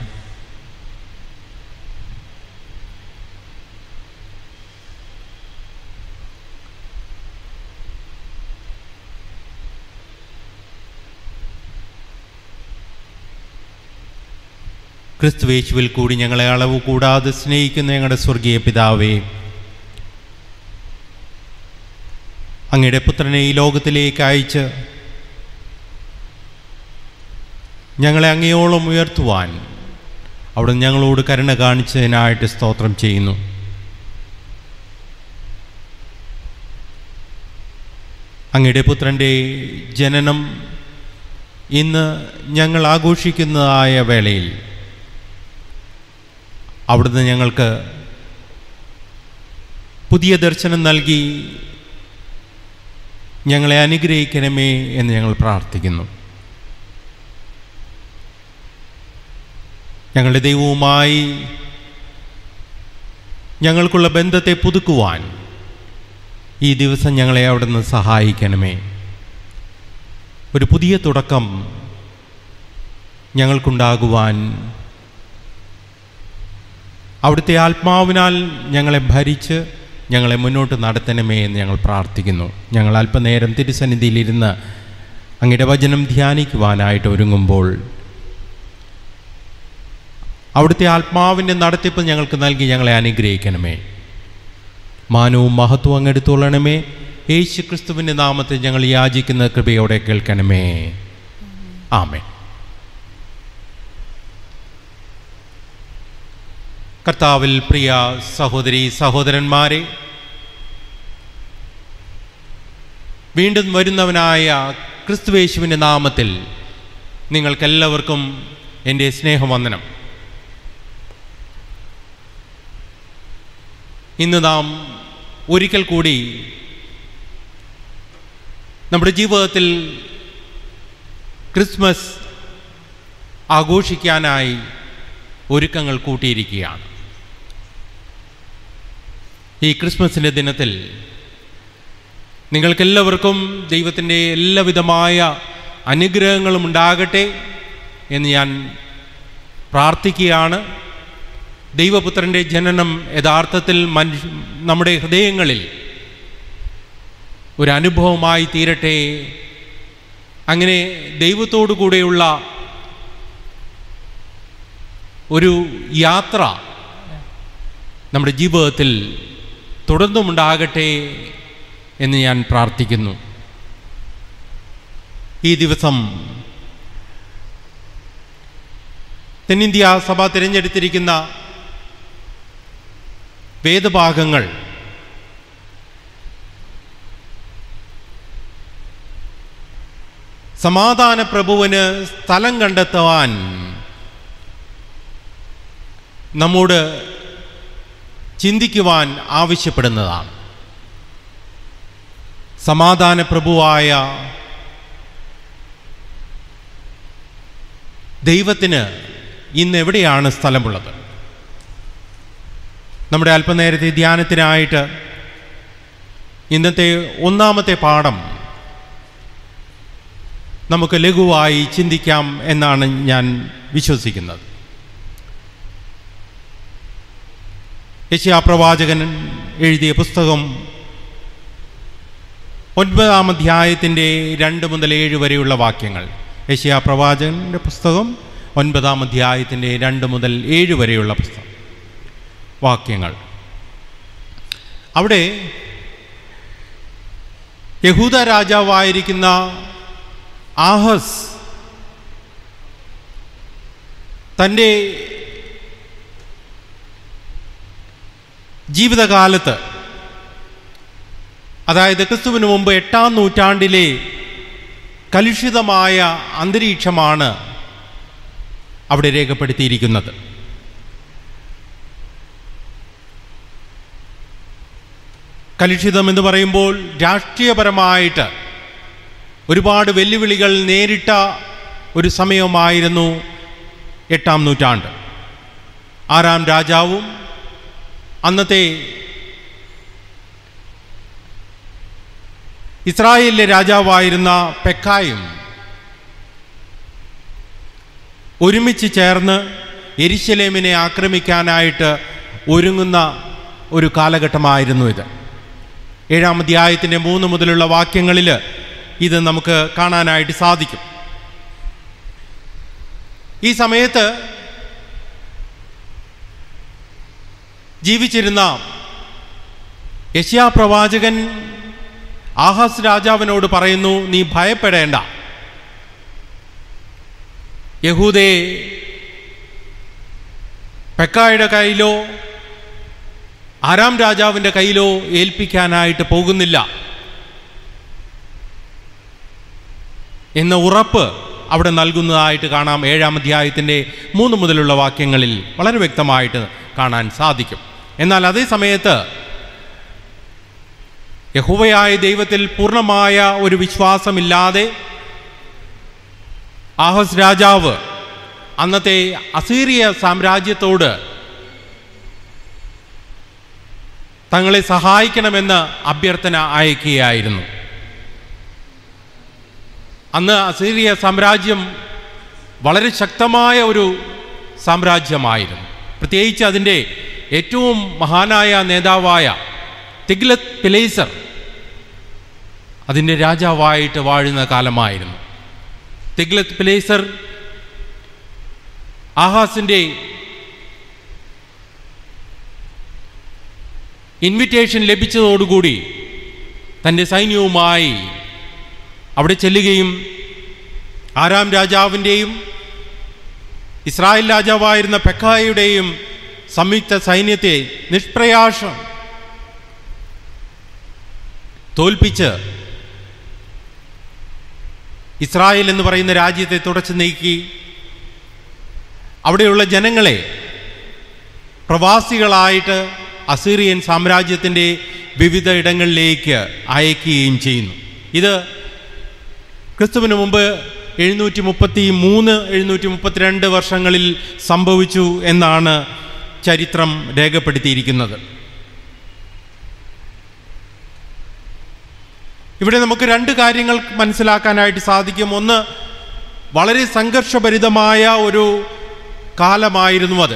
ക്രിസ്തുവേശുവിൽ കൂടി ഞങ്ങളെ അളവ് കൂടാതെ സ്നേഹിക്കുന്ന ഞങ്ങളുടെ സ്വർഗീയ പിതാവേ അങ്ങയുടെ പുത്രനെ ഈ ലോകത്തിലേക്ക് അയച്ച് ഞങ്ങളെ അങ്ങയോളം ഉയർത്തുവാൻ അവിടെ ഞങ്ങളോട് കരുണ കാണിച്ചതിനായിട്ട് സ്തോത്രം ചെയ്യുന്നു അങ്ങയുടെ പുത്രൻ്റെ ജനനം ഇന്ന് ഞങ്ങൾ ആഘോഷിക്കുന്നതായ വേളയിൽ അവിടുന്ന് ഞങ്ങൾക്ക് പുതിയ ദർശനം നൽകി ഞങ്ങളെ അനുഗ്രഹിക്കണമേ എന്ന് ഞങ്ങൾ പ്രാർത്ഥിക്കുന്നു ഞങ്ങളുടെ ദൈവവുമായി ഞങ്ങൾക്കുള്ള ബന്ധത്തെ പുതുക്കുവാൻ ഈ ദിവസം ഞങ്ങളെ അവിടുന്ന് സഹായിക്കണമേ ഒരു പുതിയ തുടക്കം ഞങ്ങൾക്കുണ്ടാകുവാൻ അവിടുത്തെ ആത്മാവിനാൽ ഞങ്ങളെ ഭരിച്ച് ഞങ്ങളെ മുന്നോട്ട് നടത്തണമേ എന്ന് ഞങ്ങൾ പ്രാർത്ഥിക്കുന്നു ഞങ്ങൾ അല്പനേരം തിരുസന്നിധിയിലിരുന്ന് അങ്ങയുടെ വചനം ധ്യാനിക്കുവാനായിട്ട് ഒരുങ്ങുമ്പോൾ അവിടുത്തെ ആത്മാവിൻ്റെ നടത്തിപ്പ് ഞങ്ങൾക്ക് നൽകി ഞങ്ങളെ അനുഗ്രഹിക്കണമേ മാനവും മഹത്വവും അങ്ങെടുത്തോളണമേ യേശു ക്രിസ്തുവിൻ്റെ നാമത്തിൽ ഞങ്ങൾ യാചിക്കുന്ന കൃപയോടെ കേൾക്കണമേ ആമേ കർത്താവിൽ പ്രിയ സഹോദരി സഹോദരന്മാരെ വീണ്ടും വരുന്നവനായ ക്രിസ്തുവേശുവിൻ്റെ നാമത്തിൽ നിങ്ങൾക്കെല്ലാവർക്കും എൻ്റെ സ്നേഹവന്ദനം ഇന്ന് നാം ഒരിക്കൽ കൂടി നമ്മുടെ ജീവിതത്തിൽ ക്രിസ്മസ് ആഘോഷിക്കാനായി ഒരുക്കങ്ങൾ കൂട്ടിയിരിക്കുകയാണ് ഈ ക്രിസ്മസിൻ്റെ ദിനത്തിൽ നിങ്ങൾക്കെല്ലാവർക്കും ദൈവത്തിൻ്റെ എല്ലാവിധമായ അനുഗ്രഹങ്ങളും ഉണ്ടാകട്ടെ എന്ന് ഞാൻ പ്രാർത്ഥിക്കുകയാണ് ദൈവപുത്രൻ്റെ ജനനം യഥാർത്ഥത്തിൽ മനുഷ്യ നമ്മുടെ ഹൃദയങ്ങളിൽ ഒരു അനുഭവമായി തീരട്ടെ അങ്ങനെ ദൈവത്തോടു കൂടെയുള്ള ഒരു യാത്ര നമ്മുടെ ജീവിതത്തിൽ തുടർന്നുമുണ്ടാകട്ടെ എന്ന് ഞാൻ പ്രാർത്ഥിക്കുന്നു ഈ ദിവസം തെന്നിന്ത്യ സഭ തിരഞ്ഞെടുത്തിരിക്കുന്ന വേദഭാഗങ്ങൾ സമാധാന പ്രഭുവിന് സ്ഥലം കണ്ടെത്തുവാൻ നമ്മോട് ചിന്തിക്കുവാൻ ആവശ്യപ്പെടുന്നതാണ് സമാധാന പ്രഭുവായ ദൈവത്തിന് ഇന്ന് എവിടെയാണ് സ്ഥലമുള്ളത് നമ്മുടെ അല്പനേരത്തെ ധ്യാനത്തിനായിട്ട് ഇന്നത്തെ ഒന്നാമത്തെ പാഠം നമുക്ക് ലഘുവായി ചിന്തിക്കാം എന്നാണ് ഞാൻ വിശ്വസിക്കുന്നത് യശയാപ്രവാചകൻ എഴുതിയ പുസ്തകം ഒൻപതാം അധ്യായത്തിൻ്റെ രണ്ട് മുതൽ ഏഴ് വരെയുള്ള വാക്യങ്ങൾ യശയാപ്രവാചകൻ്റെ പുസ്തകം ഒൻപതാം അധ്യായത്തിൻ്റെ രണ്ട് മുതൽ ഏഴ് വരെയുള്ള പുസ്തകം വാക്യങ്ങൾ അവിടെ യഹൂദ രാജാവായിരിക്കുന്ന ആഹസ് തൻ്റെ ജീവിതകാലത്ത് അതായത് ക്രിസ്തുവിന് മുമ്പ് എട്ടാം നൂറ്റാണ്ടിലെ കലുഷിതമായ അന്തരീക്ഷമാണ് അവിടെ രേഖപ്പെടുത്തിയിരിക്കുന്നത് കലുഷിതം എന്ന് പറയുമ്പോൾ രാഷ്ട്രീയപരമായിട്ട് ഒരുപാട് വെല്ലുവിളികൾ നേരിട്ട ഒരു സമയമായിരുന്നു എട്ടാം നൂറ്റാണ്ട് ആറാം രാജാവും അന്നത്തെ ഇസ്രായേലിലെ രാജാവായിരുന്ന പെക്കായും ഒരുമിച്ച് ചേർന്ന് എരിശലേമിനെ ആക്രമിക്കാനായിട്ട് ഒരുങ്ങുന്ന ഒരു കാലഘട്ടമായിരുന്നു ഇത് ഏഴാം അധ്യായത്തിൻ്റെ മൂന്ന് മുതലുള്ള വാക്യങ്ങളിൽ ഇത് നമുക്ക് കാണാനായിട്ട് സാധിക്കും ഈ സമയത്ത് ജീവിച്ചിരുന്ന യശ്യാ പ്രവാചകൻ ആഹാസ് രാജാവിനോട് പറയുന്നു നീ ഭയപ്പെടേണ്ട യഹൂദയെ പെക്കായുടെ കയ്യിലോ ആരാം രാജാവിൻ്റെ കയ്യിലോ ഏൽപ്പിക്കാനായിട്ട് പോകുന്നില്ല എന്ന ഉറപ്പ് അവിടെ നൽകുന്നതായിട്ട് കാണാം ഏഴാം അധ്യായത്തിൻ്റെ മൂന്ന് മുതലുള്ള വാക്യങ്ങളിൽ വളരെ വ്യക്തമായിട്ട് കാണാൻ സാധിക്കും എന്നാൽ അതേ സമയത്ത് യഹുവയായ ദൈവത്തിൽ പൂർണ്ണമായ ഒരു വിശ്വാസമില്ലാതെ ആഹസ് രാജാവ് അന്നത്തെ അസീറിയ സാമ്രാജ്യത്തോട് തങ്ങളെ സഹായിക്കണമെന്ന് അഭ്യർത്ഥന അയക്കുകയായിരുന്നു അന്ന് അസീറിയ സാമ്രാജ്യം വളരെ ശക്തമായ ഒരു സാമ്രാജ്യമായിരുന്നു പ്രത്യേകിച്ച് അതിൻ്റെ ഏറ്റവും മഹാനായ നേതാവായ തിഗ്ലത്ത് പിലേസർ അതിൻ്റെ രാജാവായിട്ട് വാഴുന്ന കാലമായിരുന്നു തിഗ്ലത്ത് പിലേസർ ആഹാസിൻ്റെ ഇൻവിറ്റേഷൻ ലഭിച്ചതോടുകൂടി തൻ്റെ സൈന്യവുമായി അവിടെ ചെല്ലുകയും ആരാം രാജാവിൻ്റെയും ഇസ്രായേൽ രാജാവായിരുന്ന പെക്കായുടെയും സംയുക്ത സൈന്യത്തെ നിഷ്പ്രയാസം തോൽപ്പിച്ച് ഇസ്രായേൽ എന്ന് പറയുന്ന രാജ്യത്തെ തുടച്ചു നീക്കി അവിടെയുള്ള ജനങ്ങളെ പ്രവാസികളായിട്ട് അസീറിയൻ സാമ്രാജ്യത്തിൻ്റെ വിവിധ ഇടങ്ങളിലേക്ക് അയക്കുകയും ചെയ്യുന്നു ഇത് ക്രിസ്തുവിന് മുമ്പ് എഴുന്നൂറ്റി മുപ്പത്തി മൂന്ന് എഴുന്നൂറ്റി മുപ്പത്തിരണ്ട് വർഷങ്ങളിൽ സംഭവിച്ചു എന്നാണ് ചരിത്രം രേഖപ്പെടുത്തിയിരിക്കുന്നത് ഇവിടെ നമുക്ക് രണ്ട് കാര്യങ്ങൾ മനസ്സിലാക്കാനായിട്ട് സാധിക്കും ഒന്ന് വളരെ സംഘർഷഭരിതമായ ഒരു കാലമായിരുന്നു അത്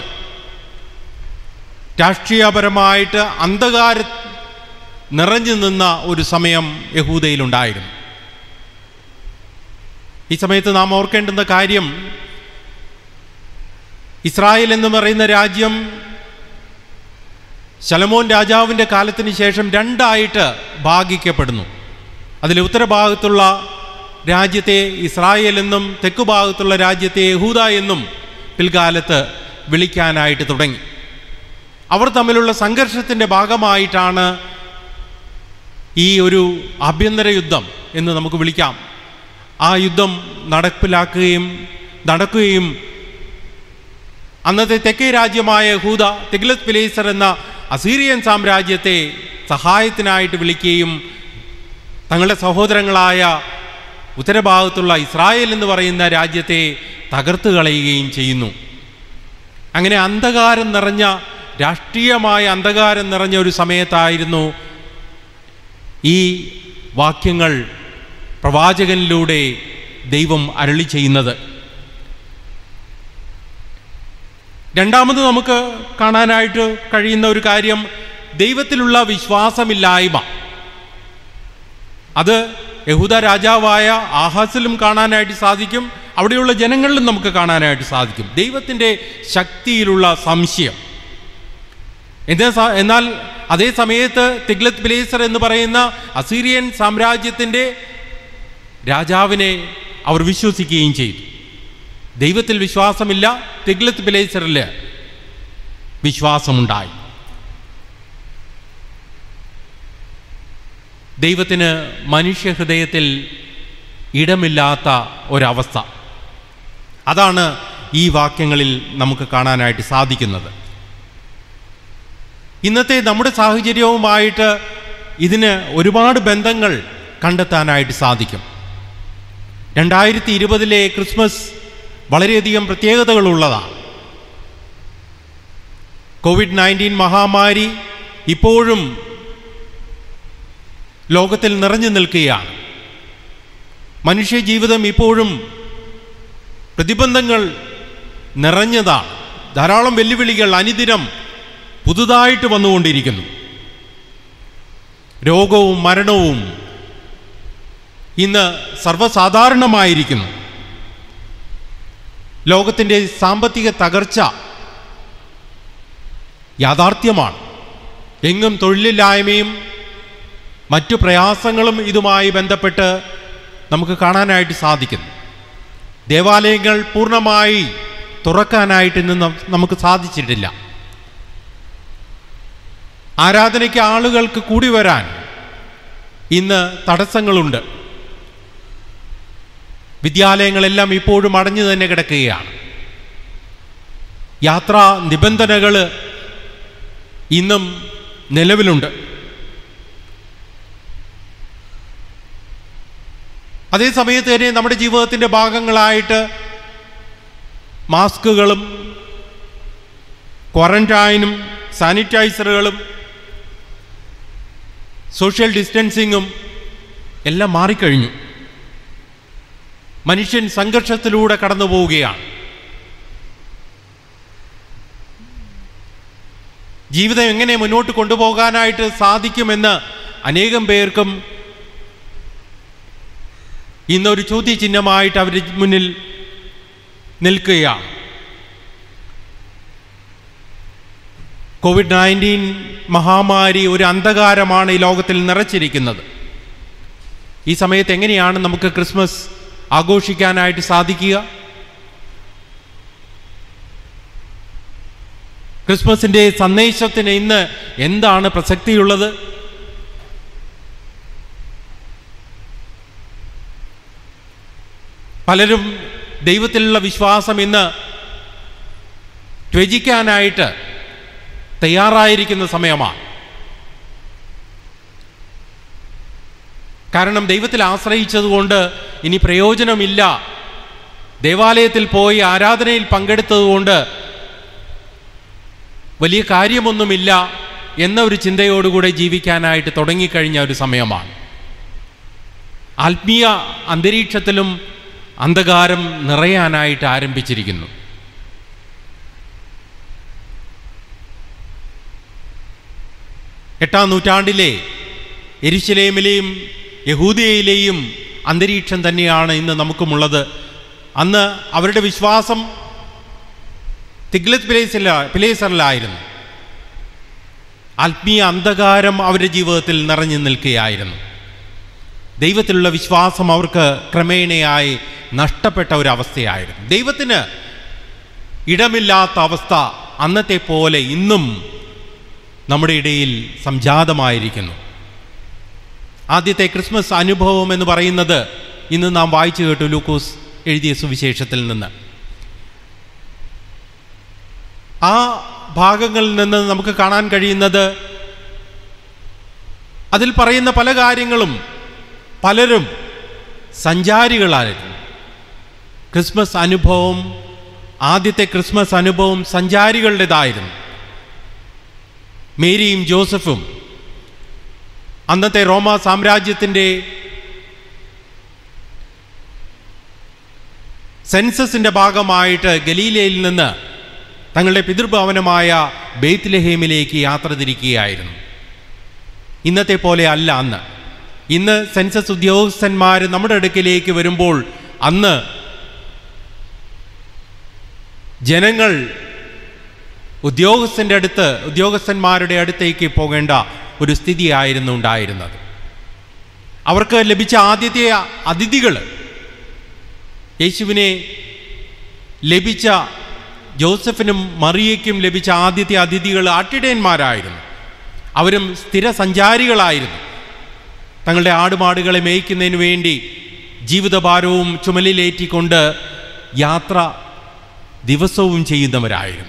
രാഷ്ട്രീയപരമായിട്ട് അന്ധകാര നിറഞ്ഞു നിന്ന ഒരു സമയം യഹൂദയിലുണ്ടായിരുന്നു ഈ സമയത്ത് നാം ഓർക്കേണ്ടുന്ന കാര്യം ഇസ്രായേൽ എന്ന് പറയുന്ന രാജ്യം ശലമോൻ രാജാവിൻ്റെ കാലത്തിന് ശേഷം രണ്ടായിട്ട് ഭാഗിക്കപ്പെടുന്നു അതിൽ ഉത്തരഭാഗത്തുള്ള രാജ്യത്തെ ഇസ്രായേൽ എന്നും തെക്കു ഭാഗത്തുള്ള രാജ്യത്തെ യഹൂദ എന്നും പിൽക്കാലത്ത് വിളിക്കാനായിട്ട് തുടങ്ങി അവർ തമ്മിലുള്ള സംഘർഷത്തിൻ്റെ ഭാഗമായിട്ടാണ് ഈ ഒരു ആഭ്യന്തര യുദ്ധം എന്ന് നമുക്ക് വിളിക്കാം ആ യുദ്ധം നടപ്പിലാക്കുകയും നടക്കുകയും അന്നത്തെ തെക്കേ രാജ്യമായ ഹൂദ തിഗ്ലത് പിലേസർ എന്ന അസീറിയൻ സാമ്രാജ്യത്തെ സഹായത്തിനായിട്ട് വിളിക്കുകയും തങ്ങളുടെ സഹോദരങ്ങളായ ഉത്തരഭാഗത്തുള്ള ഇസ്രായേൽ എന്ന് പറയുന്ന രാജ്യത്തെ തകർത്ത് കളയുകയും ചെയ്യുന്നു അങ്ങനെ അന്ധകാരം നിറഞ്ഞ രാഷ്ട്രീയമായ അന്ധകാരം നിറഞ്ഞ ഒരു സമയത്തായിരുന്നു ഈ വാക്യങ്ങൾ പ്രവാചകനിലൂടെ ദൈവം അരളി ചെയ്യുന്നത് രണ്ടാമത് നമുക്ക് കാണാനായിട്ട് കഴിയുന്ന ഒരു കാര്യം ദൈവത്തിലുള്ള വിശ്വാസമില്ലായ്മ അത് യഹൂദ രാജാവായ ആഹാസിലും കാണാനായിട്ട് സാധിക്കും അവിടെയുള്ള ജനങ്ങളിലും നമുക്ക് കാണാനായിട്ട് സാധിക്കും ദൈവത്തിൻ്റെ ശക്തിയിലുള്ള സംശയം എന്നാൽ സ- എന്നാൽ അതേ സമയത്ത് തിഗ്ലത് പിലേസർ എന്ന് പറയുന്ന അസീറിയൻ സാമ്രാജ്യത്തിൻ്റെ രാജാവിനെ അവർ വിശ്വസിക്കുകയും ചെയ്തു ദൈവത്തിൽ വിശ്വാസമില്ല തിഗ്ലത്ത് പിലേസറിൽ വിശ്വാസമുണ്ടായി ദൈവത്തിന് മനുഷ്യഹൃദയത്തിൽ ഇടമില്ലാത്ത ഒരവസ്ഥ അതാണ് ഈ വാക്യങ്ങളിൽ നമുക്ക് കാണാനായിട്ട് സാധിക്കുന്നത് ഇന്നത്തെ നമ്മുടെ സാഹചര്യവുമായിട്ട് ഇതിന് ഒരുപാട് ബന്ധങ്ങൾ കണ്ടെത്താനായിട്ട് സാധിക്കും രണ്ടായിരത്തി ഇരുപതിലെ ക്രിസ്മസ് വളരെയധികം പ്രത്യേകതകളുള്ളതാണ് കോവിഡ് നയൻറ്റീൻ മഹാമാരി ഇപ്പോഴും ലോകത്തിൽ നിറഞ്ഞു നിൽക്കുകയാണ് മനുഷ്യ ജീവിതം ഇപ്പോഴും പ്രതിബന്ധങ്ങൾ നിറഞ്ഞതാണ് ധാരാളം വെല്ലുവിളികൾ അനുദിനം പുതുതായിട്ട് വന്നുകൊണ്ടിരിക്കുന്നു രോഗവും മരണവും ഇന്ന് സർവ്വസാധാരണമായിരിക്കുന്നു ലോകത്തിൻ്റെ സാമ്പത്തിക തകർച്ച യാഥാർത്ഥ്യമാണ് എങ്ങും തൊഴിലില്ലായ്മയും മറ്റു പ്രയാസങ്ങളും ഇതുമായി ബന്ധപ്പെട്ട് നമുക്ക് കാണാനായിട്ട് സാധിക്കുന്നു ദേവാലയങ്ങൾ പൂർണ്ണമായി തുറക്കാനായിട്ട് ഇന്ന് നം- നമുക്ക് സാധിച്ചിട്ടില്ല ആരാധനയ്ക്ക് ആളുകൾക്ക് കൂടി വരാൻ ഇന്ന് തടസ്സങ്ങളുണ്ട് വിദ്യാലയങ്ങളെല്ലാം ഇപ്പോഴും അടഞ്ഞു തന്നെ കിടക്കുകയാണ് യാത്രാ നിബന്ധനകൾ ഇന്നും നിലവിലുണ്ട് അതേ സമയത്ത് തന്നെ നമ്മുടെ ജീവിതത്തിൻ്റെ ഭാഗങ്ങളായിട്ട് മാസ്കുകളും ക്വാറന്റൈനും സാനിറ്റൈസറുകളും സോഷ്യൽ ഡിസ്റ്റൻസിങ്ങും എല്ലാം മാറിക്കഴിഞ്ഞു മനുഷ്യൻ സംഘർഷത്തിലൂടെ കടന്നു പോവുകയാണ് ജീവിതം എങ്ങനെ മുന്നോട്ട് കൊണ്ടുപോകാനായിട്ട് സാധിക്കുമെന്ന് അനേകം പേർക്കും ഇന്നൊരു ചോദ്യചിഹ്നമായിട്ട് അവർ മുന്നിൽ നിൽക്കുകയാണ് കോവിഡ് നയൻറ്റീൻ മഹാമാരി ഒരു അന്ധകാരമാണ് ഈ ലോകത്തിൽ നിറച്ചിരിക്കുന്നത് ഈ സമയത്ത് എങ്ങനെയാണ് നമുക്ക് ക്രിസ്മസ് ആഘോഷിക്കാനായിട്ട് സാധിക്കുക ക്രിസ്മസിൻ്റെ സന്ദേശത്തിന് ഇന്ന് എന്താണ് പ്രസക്തിയുള്ളത് പലരും ദൈവത്തിലുള്ള വിശ്വാസം ഇന്ന് ത്യജിക്കാനായിട്ട് തയ്യാറായിരിക്കുന്ന സമയമാണ് കാരണം ദൈവത്തിൽ ആശ്രയിച്ചതുകൊണ്ട് ഇനി പ്രയോജനമില്ല ദേവാലയത്തിൽ പോയി ആരാധനയിൽ പങ്കെടുത്തതുകൊണ്ട് വലിയ കാര്യമൊന്നുമില്ല എന്ന ഒരു ചിന്തയോടുകൂടെ ജീവിക്കാനായിട്ട് തുടങ്ങിക്കഴിഞ്ഞ ഒരു സമയമാണ് ആത്മീയ അന്തരീക്ഷത്തിലും അന്ധകാരം നിറയാനായിട്ട് ആരംഭിച്ചിരിക്കുന്നു എട്ടാം നൂറ്റാണ്ടിലെ എരിശിലേമിലെയും യഹൂദിയയിലെയും അന്തരീക്ഷം തന്നെയാണ് ഇന്ന് നമുക്കുമുള്ളത് അന്ന് അവരുടെ വിശ്വാസം തിഗ്ലത്ത് പിലേസില പിലേസറിലായിരുന്നു ആത്മീയ അന്ധകാരം അവരുടെ ജീവിതത്തിൽ നിറഞ്ഞു നിൽക്കുകയായിരുന്നു ദൈവത്തിലുള്ള വിശ്വാസം അവർക്ക് ക്രമേണയായി നഷ്ടപ്പെട്ട ഒരവസ്ഥയായിരുന്നു ദൈവത്തിന് ഇടമില്ലാത്ത അവസ്ഥ അന്നത്തെ പോലെ ഇന്നും നമ്മുടെ ഇടയിൽ സംജാതമായിരിക്കുന്നു ആദ്യത്തെ ക്രിസ്മസ് അനുഭവം എന്ന് പറയുന്നത് ഇന്ന് നാം വായിച്ചു കേട്ടു ലൂക്കോസ് എഴുതിയ സുവിശേഷത്തിൽ നിന്ന് ആ ഭാഗങ്ങളിൽ നിന്ന് നമുക്ക് കാണാൻ കഴിയുന്നത് അതിൽ പറയുന്ന പല കാര്യങ്ങളും പലരും സഞ്ചാരികളായിരുന്നു ക്രിസ്മസ് അനുഭവം ആദ്യത്തെ ക്രിസ്മസ് അനുഭവം സഞ്ചാരികളുടേതായിരുന്നു മേരിയും ജോസഫും അന്നത്തെ റോമ സാമ്രാജ്യത്തിൻ്റെ സെൻസസിൻ്റെ ഭാഗമായിട്ട് ഗലീലയിൽ നിന്ന് തങ്ങളുടെ പിതൃഭവനമായ ബെയ്ത്ത്ലഹേമിലേക്ക് യാത്ര തിരിക്കുകയായിരുന്നു ഇന്നത്തെ പോലെ അല്ല അന്ന് ഇന്ന് സെൻസസ് ഉദ്യോഗസ്ഥന്മാർ നമ്മുടെ അടുക്കിലേക്ക് വരുമ്പോൾ അന്ന് ജനങ്ങൾ ഉദ്യോഗസ്ഥൻ്റെ അടുത്ത് ഉദ്യോഗസ്ഥന്മാരുടെ അടുത്തേക്ക് പോകേണ്ട ഒരു സ്ഥിതിയായിരുന്നു ഉണ്ടായിരുന്നത് അവർക്ക് ലഭിച്ച ആദ്യത്തെ അതിഥികൾ യേശുവിനെ ലഭിച്ച ജോസഫിനും മറിയയ്ക്കും ലഭിച്ച ആദ്യത്തെ അതിഥികൾ ആട്ടിടയന്മാരായിരുന്നു അവരും സ്ഥിര സഞ്ചാരികളായിരുന്നു തങ്ങളുടെ ആടുമാടുകളെ മേയ്ക്കുന്നതിന് വേണ്ടി ജീവിതഭാരവും ചുമലിലേറ്റിക്കൊണ്ട് യാത്ര ദിവസവും ചെയ്യുന്നവരായിരുന്നു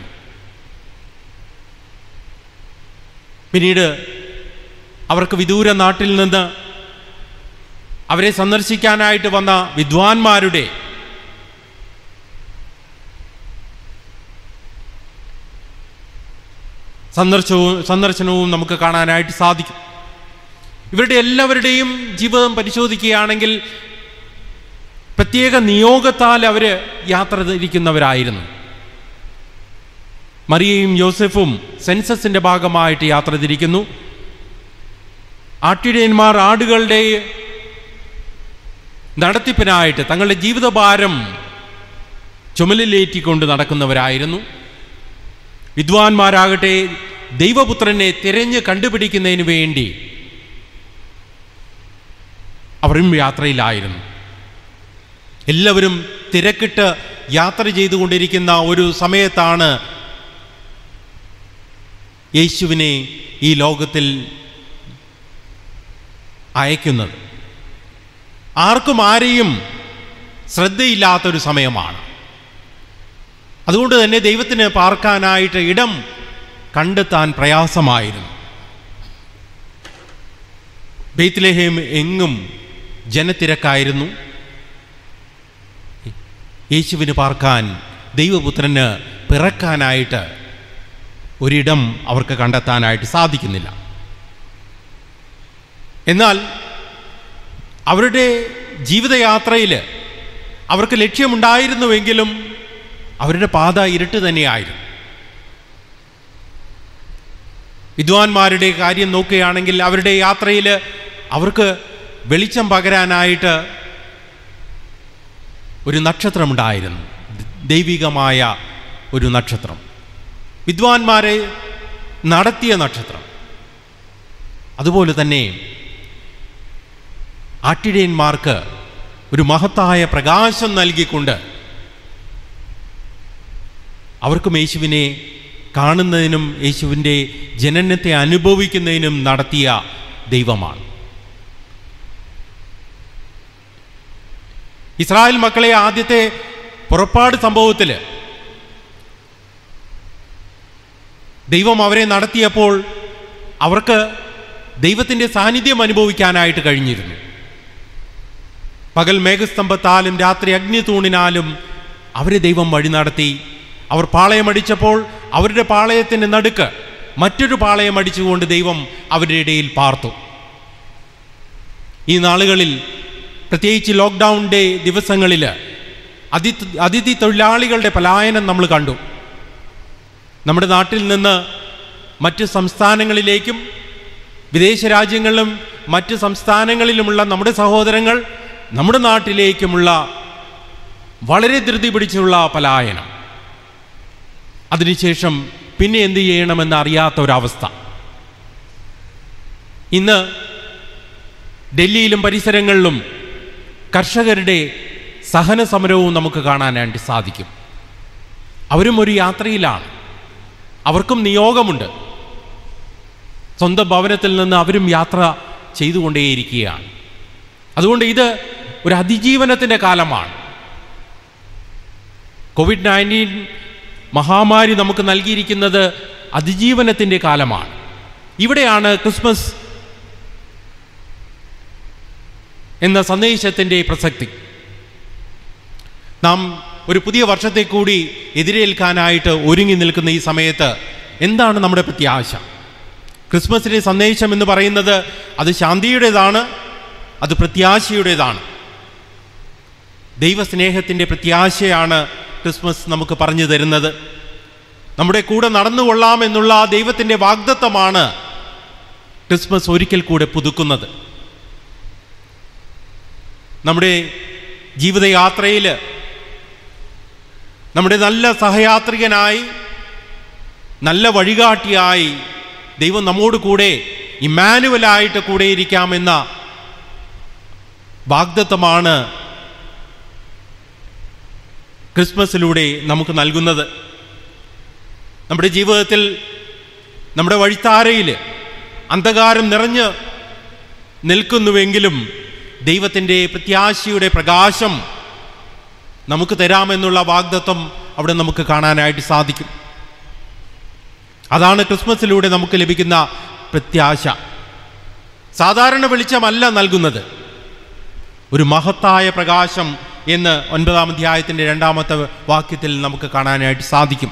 പിന്നീട് അവർക്ക് വിദൂര നാട്ടിൽ നിന്ന് അവരെ സന്ദർശിക്കാനായിട്ട് വന്ന വിദ്വാൻമാരുടെ സന്ദർശവും സന്ദർശനവും നമുക്ക് കാണാനായിട്ട് സാധിക്കും ഇവരുടെ എല്ലാവരുടെയും ജീവിതം പരിശോധിക്കുകയാണെങ്കിൽ പ്രത്യേക നിയോഗത്താൽ അവർ യാത്ര തിരിക്കുന്നവരായിരുന്നു മറിയയും യോസഫും സെൻസസിന്റെ ഭാഗമായിട്ട് യാത്ര തിരിക്കുന്നു ആട്ടിടയന്മാർ ആടുകളുടെ നടത്തിപ്പിനായിട്ട് തങ്ങളുടെ ജീവിതഭാരം ചുമലിലേറ്റിക്കൊണ്ട് നടക്കുന്നവരായിരുന്നു വിദ്വാൻമാരാകട്ടെ ദൈവപുത്രനെ തിരഞ്ഞ് കണ്ടുപിടിക്കുന്നതിന് വേണ്ടി അവരും യാത്രയിലായിരുന്നു എല്ലാവരും തിരക്കിട്ട് യാത്ര ചെയ്തുകൊണ്ടിരിക്കുന്ന ഒരു സമയത്താണ് യേശുവിനെ ഈ ലോകത്തിൽ അയക്കുന്നത് ആർക്കും ആരെയും ശ്രദ്ധയില്ലാത്തൊരു സമയമാണ് അതുകൊണ്ട് തന്നെ ദൈവത്തിന് പാർക്കാനായിട്ട് ഇടം കണ്ടെത്താൻ പ്രയാസമായിരുന്നു ബെയ്ത്ലഹേം എങ്ങും ജനത്തിരക്കായിരുന്നു യേശുവിന് പാർക്കാൻ ദൈവപുത്രന് പിറക്കാനായിട്ട് ഒരിടം അവർക്ക് കണ്ടെത്താനായിട്ട് സാധിക്കുന്നില്ല എന്നാൽ അവരുടെ ജീവിതയാത്രയിൽ അവർക്ക് ലക്ഷ്യമുണ്ടായിരുന്നുവെങ്കിലും അവരുടെ പാത ഇരുട്ട് തന്നെയായിരുന്നു വിദ്വാൻമാരുടെ കാര്യം നോക്കുകയാണെങ്കിൽ അവരുടെ യാത്രയിൽ അവർക്ക് വെളിച്ചം പകരാനായിട്ട് ഒരു നക്ഷത്രമുണ്ടായിരുന്നു ദൈവികമായ ഒരു നക്ഷത്രം വിദ്വാൻമാരെ നടത്തിയ നക്ഷത്രം അതുപോലെ തന്നെ ആട്ടിടയന്മാർക്ക് ഒരു മഹത്തായ പ്രകാശം നൽകിക്കൊണ്ട് അവർക്കും യേശുവിനെ കാണുന്നതിനും യേശുവിൻ്റെ ജനനത്തെ അനുഭവിക്കുന്നതിനും നടത്തിയ ദൈവമാണ് ഇസ്രായേൽ മക്കളെ ആദ്യത്തെ പുറപ്പാട് സംഭവത്തിൽ ദൈവം അവരെ നടത്തിയപ്പോൾ അവർക്ക് ദൈവത്തിൻ്റെ സാന്നിധ്യം അനുഭവിക്കാനായിട്ട് കഴിഞ്ഞിരുന്നു പകൽ മേഘസ്തംഭത്താലും രാത്രി അഗ്നിതൂണിനാലും അവരെ ദൈവം വഴി നടത്തി അവർ പാളയമടിച്ചപ്പോൾ അവരുടെ പാളയത്തിൻ്റെ നടുക്ക് മറ്റൊരു പാളയം അടിച്ചുകൊണ്ട് ദൈവം അവരുടെ ഇടയിൽ പാർത്തു ഈ നാളുകളിൽ പ്രത്യേകിച്ച് ലോക്ക്ഡൗണിൻ്റെ ദിവസങ്ങളിൽ അതി അതിഥി തൊഴിലാളികളുടെ പലായനം നമ്മൾ കണ്ടു നമ്മുടെ നാട്ടിൽ നിന്ന് മറ്റ് സംസ്ഥാനങ്ങളിലേക്കും വിദേശ രാജ്യങ്ങളിലും മറ്റ് സംസ്ഥാനങ്ങളിലുമുള്ള നമ്മുടെ സഹോദരങ്ങൾ നമ്മുടെ നാട്ടിലേക്കുമുള്ള വളരെ ധൃതി പിടിച്ചുള്ള പലായനം അതിനുശേഷം പിന്നെ എന്ത് ചെയ്യണമെന്ന് അറിയാത്ത ഒരവസ്ഥ ഇന്ന് ഡൽഹിയിലും പരിസരങ്ങളിലും കർഷകരുടെ സഹന സമരവും നമുക്ക് കാണാനായിട്ട് സാധിക്കും അവരും ഒരു യാത്രയിലാണ് അവർക്കും നിയോഗമുണ്ട് സ്വന്തം ഭവനത്തിൽ നിന്ന് അവരും യാത്ര ചെയ്തുകൊണ്ടേയിരിക്കുകയാണ് അതുകൊണ്ട് ഇത് ഒരു അതിജീവനത്തിൻ്റെ കാലമാണ് കോവിഡ് നയൻറ്റീൻ മഹാമാരി നമുക്ക് നൽകിയിരിക്കുന്നത് അതിജീവനത്തിൻ്റെ കാലമാണ് ഇവിടെയാണ് ക്രിസ്മസ് എന്ന സന്ദേശത്തിൻ്റെ പ്രസക്തി നാം ഒരു പുതിയ വർഷത്തെ കൂടി എതിരേൽക്കാനായിട്ട് ഒരുങ്ങി നിൽക്കുന്ന ഈ സമയത്ത് എന്താണ് നമ്മുടെ പ്രത്യാശ ക്രിസ്മസിൻ്റെ സന്ദേശം എന്ന് പറയുന്നത് അത് ശാന്തിയുടേതാണ് അത് പ്രത്യാശയുടേതാണ് ദൈവസ്നേഹത്തിൻ്റെ പ്രത്യാശയാണ് ക്രിസ്മസ് നമുക്ക് പറഞ്ഞു തരുന്നത് നമ്മുടെ കൂടെ നടന്നുകൊള്ളാം എന്നുള്ള ആ ദൈവത്തിൻ്റെ വാഗ്ദത്തമാണ് ക്രിസ്മസ് ഒരിക്കൽ കൂടെ പുതുക്കുന്നത് നമ്മുടെ ജീവിതയാത്രയിൽ നമ്മുടെ നല്ല സഹയാത്രികനായി നല്ല വഴികാട്ടിയായി ദൈവം നമ്മോട് കൂടെ ഇമ്മാനുവലായിട്ട് കൂടെ ഇരിക്കാമെന്ന വാഗ്ദത്തമാണ് ക്രിസ്മസിലൂടെ നമുക്ക് നൽകുന്നത് നമ്മുടെ ജീവിതത്തിൽ നമ്മുടെ വഴിത്താരയിൽ അന്ധകാരം നിറഞ്ഞ് നിൽക്കുന്നുവെങ്കിലും ദൈവത്തിൻ്റെ പ്രത്യാശയുടെ പ്രകാശം നമുക്ക് തരാമെന്നുള്ള വാഗ്ദത്വം അവിടെ നമുക്ക് കാണാനായിട്ട് സാധിക്കും അതാണ് ക്രിസ്മസിലൂടെ നമുക്ക് ലഭിക്കുന്ന പ്രത്യാശ സാധാരണ വെളിച്ചമല്ല നൽകുന്നത് ഒരു മഹത്തായ പ്രകാശം എന്ന് ഒൻപതാം അധ്യായത്തിൻ്റെ രണ്ടാമത്തെ വാക്യത്തിൽ നമുക്ക് കാണാനായിട്ട് സാധിക്കും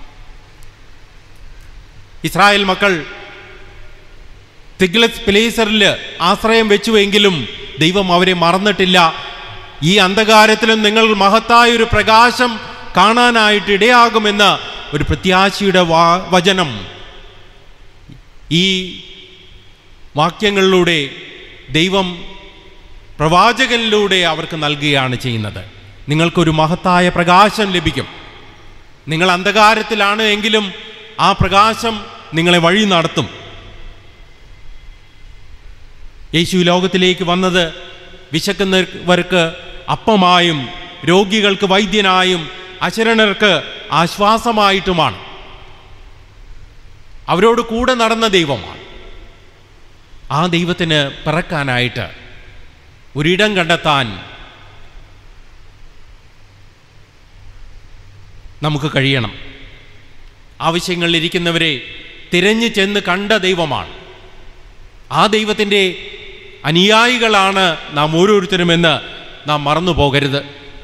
ഇസ്രായേൽ മക്കൾ തിഗ്ലസ് പിലേസറിൽ ആശ്രയം വെച്ചുവെങ്കിലും ദൈവം അവരെ മറന്നിട്ടില്ല ഈ അന്ധകാരത്തിലും നിങ്ങൾ മഹത്തായ ഒരു പ്രകാശം കാണാനായിട്ട് ഇടയാകുമെന്ന ഒരു പ്രത്യാശയുടെ വാ വചനം ഈ വാക്യങ്ങളിലൂടെ ദൈവം പ്രവാചകനിലൂടെ അവർക്ക് നൽകുകയാണ് ചെയ്യുന്നത് നിങ്ങൾക്കൊരു മഹത്തായ പ്രകാശം ലഭിക്കും നിങ്ങൾ അന്ധകാരത്തിലാണ് എങ്കിലും ആ പ്രകാശം നിങ്ങളെ വഴി നടത്തും യേശു ലോകത്തിലേക്ക് വന്നത് വിശക്കുന്നവർക്ക് അപ്പമായും രോഗികൾക്ക് വൈദ്യനായും അശരണർക്ക് ആശ്വാസമായിട്ടുമാണ് അവരോട് കൂടെ നടന്ന ദൈവമാണ് ആ ദൈവത്തിന് പിറക്കാനായിട്ട് ഒരിടം കണ്ടെത്താൻ നമുക്ക് കഴിയണം ആവശ്യങ്ങളിലിരിക്കുന്നവരെ തിരഞ്ഞു ചെന്ന് കണ്ട ദൈവമാണ് ആ ദൈവത്തിൻ്റെ അനുയായികളാണ് നാം ഓരോരുത്തരുമെന്ന് നാം മറന്നു പോകരുത്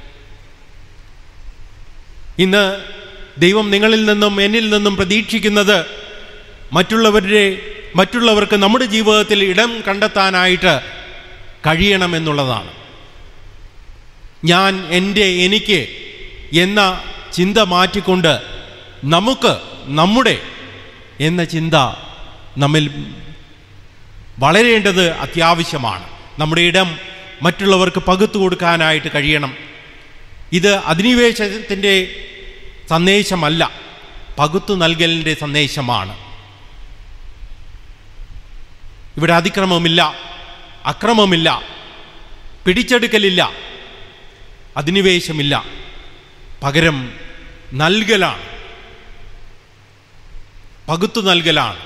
ഇന്ന് ദൈവം നിങ്ങളിൽ നിന്നും എന്നിൽ നിന്നും പ്രതീക്ഷിക്കുന്നത് മറ്റുള്ളവരുടെ മറ്റുള്ളവർക്ക് നമ്മുടെ ജീവിതത്തിൽ ഇടം കണ്ടെത്താനായിട്ട് കഴിയണമെന്നുള്ളതാണ് ഞാൻ എൻ്റെ എനിക്ക് എന്ന ചിന്ത മാറ്റിക്കൊണ്ട് നമുക്ക് നമ്മുടെ എന്ന ചിന്ത നമ്മിൽ വളരേണ്ടത് അത്യാവശ്യമാണ് നമ്മുടെ ഇടം മറ്റുള്ളവർക്ക് പകുത്തു കൊടുക്കാനായിട്ട് കഴിയണം ഇത് അധിനിവേശത്തിൻ്റെ സന്ദേശമല്ല പകുത്തു നൽകലിൻ്റെ സന്ദേശമാണ് ഇവിടെ അതിക്രമമില്ല അക്രമമില്ല പിടിച്ചെടുക്കലില്ല അധിനിവേശമില്ല പകരം നൽകലാണ് പകുത്തു നൽകലാണ്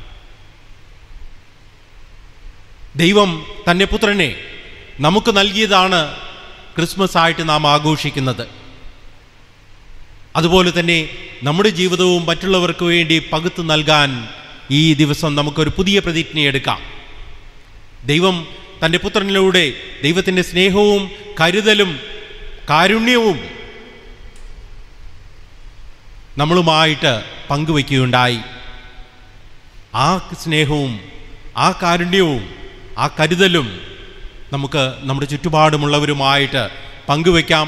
ദൈവം തൻ്റെ പുത്രനെ നമുക്ക് നൽകിയതാണ് ക്രിസ്മസ് ആയിട്ട് നാം ആഘോഷിക്കുന്നത് അതുപോലെ തന്നെ നമ്മുടെ ജീവിതവും മറ്റുള്ളവർക്ക് വേണ്ടി പകുത്തു നൽകാൻ ഈ ദിവസം നമുക്കൊരു പുതിയ പ്രതിജ്ഞ എടുക്കാം ദൈവം തൻ്റെ പുത്രനിലൂടെ ദൈവത്തിൻ്റെ സ്നേഹവും കരുതലും കാരുണ്യവും നമ്മളുമായിട്ട് പങ്കുവയ്ക്കുകയുണ്ടായി ആ സ്നേഹവും ആ കാരുണ്യവും ആ കരുതലും നമുക്ക് നമ്മുടെ ചുറ്റുപാടുമുള്ളവരുമായിട്ട് പങ്കുവെക്കാം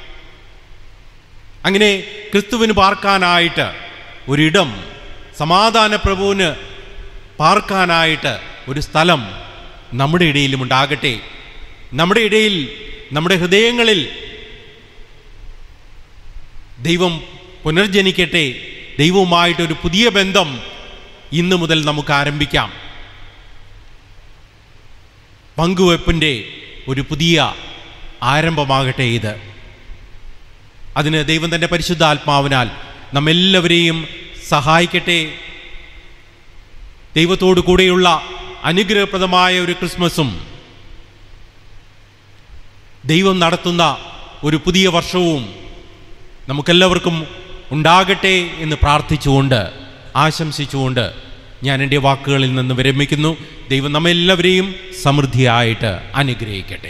അങ്ങനെ ക്രിസ്തുവിന് പാർക്കാനായിട്ട് ഒരിടം സമാധാന പ്രഭുവിന് പാർക്കാനായിട്ട് ഒരു സ്ഥലം നമ്മുടെ ഇടയിലും ഉണ്ടാകട്ടെ നമ്മുടെ ഇടയിൽ നമ്മുടെ ഹൃദയങ്ങളിൽ ദൈവം പുനർജനിക്കട്ടെ ദൈവവുമായിട്ടൊരു പുതിയ ബന്ധം ഇന്ന് മുതൽ നമുക്ക് ആരംഭിക്കാം പങ്കുവെപ്പിൻ്റെ ഒരു പുതിയ ആരംഭമാകട്ടെ ഇത് അതിന് ദൈവം തൻ്റെ പരിശുദ്ധാത്മാവിനാൽ നമ്മെല്ലാവരെയും സഹായിക്കട്ടെ ദൈവത്തോടു കൂടെയുള്ള അനുഗ്രഹപ്രദമായ ഒരു ക്രിസ്മസും ദൈവം നടത്തുന്ന ഒരു പുതിയ വർഷവും നമുക്കെല്ലാവർക്കും ഉണ്ടാകട്ടെ എന്ന് പ്രാർത്ഥിച്ചുകൊണ്ട് ആശംസിച്ചുകൊണ്ട് ഞാൻ എൻ്റെ വാക്കുകളിൽ നിന്ന് വിരമിക്കുന്നു ദൈവം നമ്മെല്ലാവരെയും സമൃദ്ധിയായിട്ട് അനുഗ്രഹിക്കട്ടെ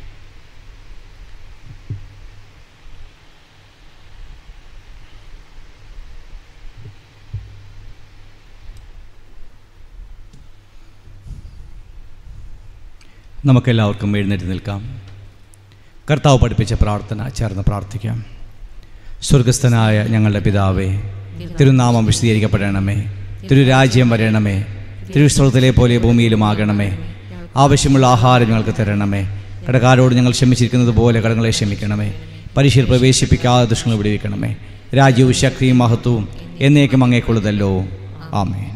നമുക്കെല്ലാവർക്കും എഴുന്നേറ്റ് നിൽക്കാം കർത്താവ് പഠിപ്പിച്ച പ്രാർത്ഥന ചേർന്ന് പ്രാർത്ഥിക്കാം സ്വർഗസ്ഥനായ ഞങ്ങളുടെ പിതാവേ തിരുനാമം വിശദീകരിക്കപ്പെടണമേ തിരുരാജ്യം വരണമേ തിരുസ്ഥലത്തിലെ പോലെ ഭൂമിയിലുമാകണമേ ആവശ്യമുള്ള ആഹാരം ഞങ്ങൾക്ക് തരണമേ കടക്കാരോട് ഞങ്ങൾ ക്ഷമിച്ചിരിക്കുന്നത് പോലെ കടങ്ങളെ ക്ഷമിക്കണമേ പരീക്ഷയിൽ പ്രവേശിപ്പിക്കാതെ ദുഷ്ടങ്ങൾ വിടുവിക്കണമേ രാജ്യവും ശക്തിയും മഹത്വവും എന്നേക്കും അങ്ങേക്കുള്ളതല്ലോ ആമേൻ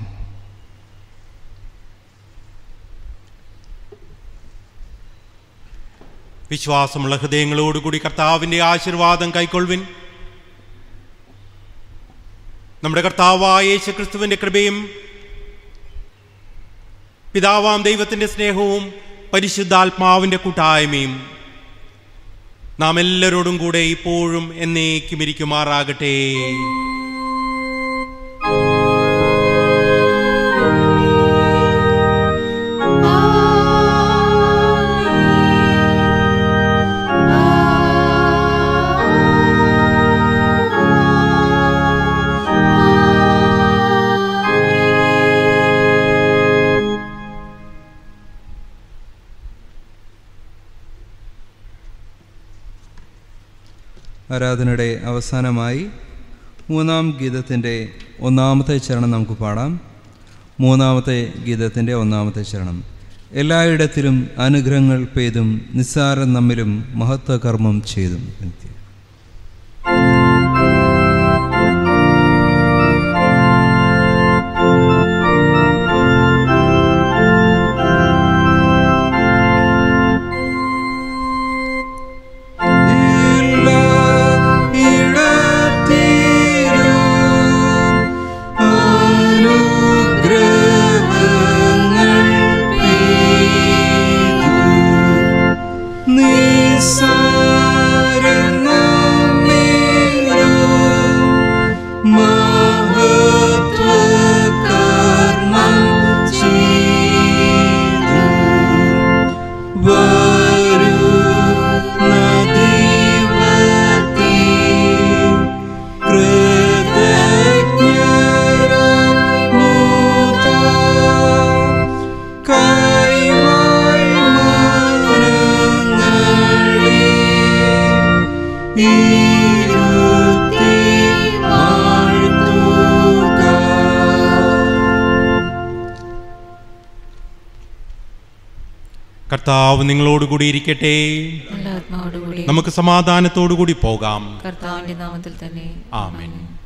വിശ്വാസമുള്ള ഹൃദയങ്ങളോടുകൂടി കർത്താവിൻ്റെ ആശീർവാദം കൈക്കൊള്ളുവിൻ നമ്മുടെ കർത്താവായ യേശു ക്രിസ്തുവിൻ്റെ കൃപയും പിതാവാം ദൈവത്തിൻ്റെ സ്നേഹവും പരിശുദ്ധാത്മാവിൻ്റെ കൂട്ടായ്മയും നാം എല്ലാവരോടും കൂടെ ഇപ്പോഴും എന്നേക്കും ഇരിക്കുമാറാകട്ടെ ആരാധനയുടെ അവസാനമായി മൂന്നാം ഗീതത്തിൻ്റെ ഒന്നാമത്തെ ചരണം നമുക്ക് പാടാം മൂന്നാമത്തെ ഗീതത്തിൻ്റെ ഒന്നാമത്തെ ചരണം എല്ലായിടത്തിലും അനുഗ്രഹങ്ങൾ പെയ്തും നിസ്സാരം നമ്മിലും മഹത്വകർമ്മം ചെയ്തും കർത്താവ് നിങ്ങളോടുകൂടി ഇരിക്കട്ടെ നല്ല ആത്മാവോടുകൂടി നമുക്ക് സമാധാനത്തോടുകൂടി പോകാം കർത്താവിന്റെ നാമത്തിൽ തന്നെ ആമേൻ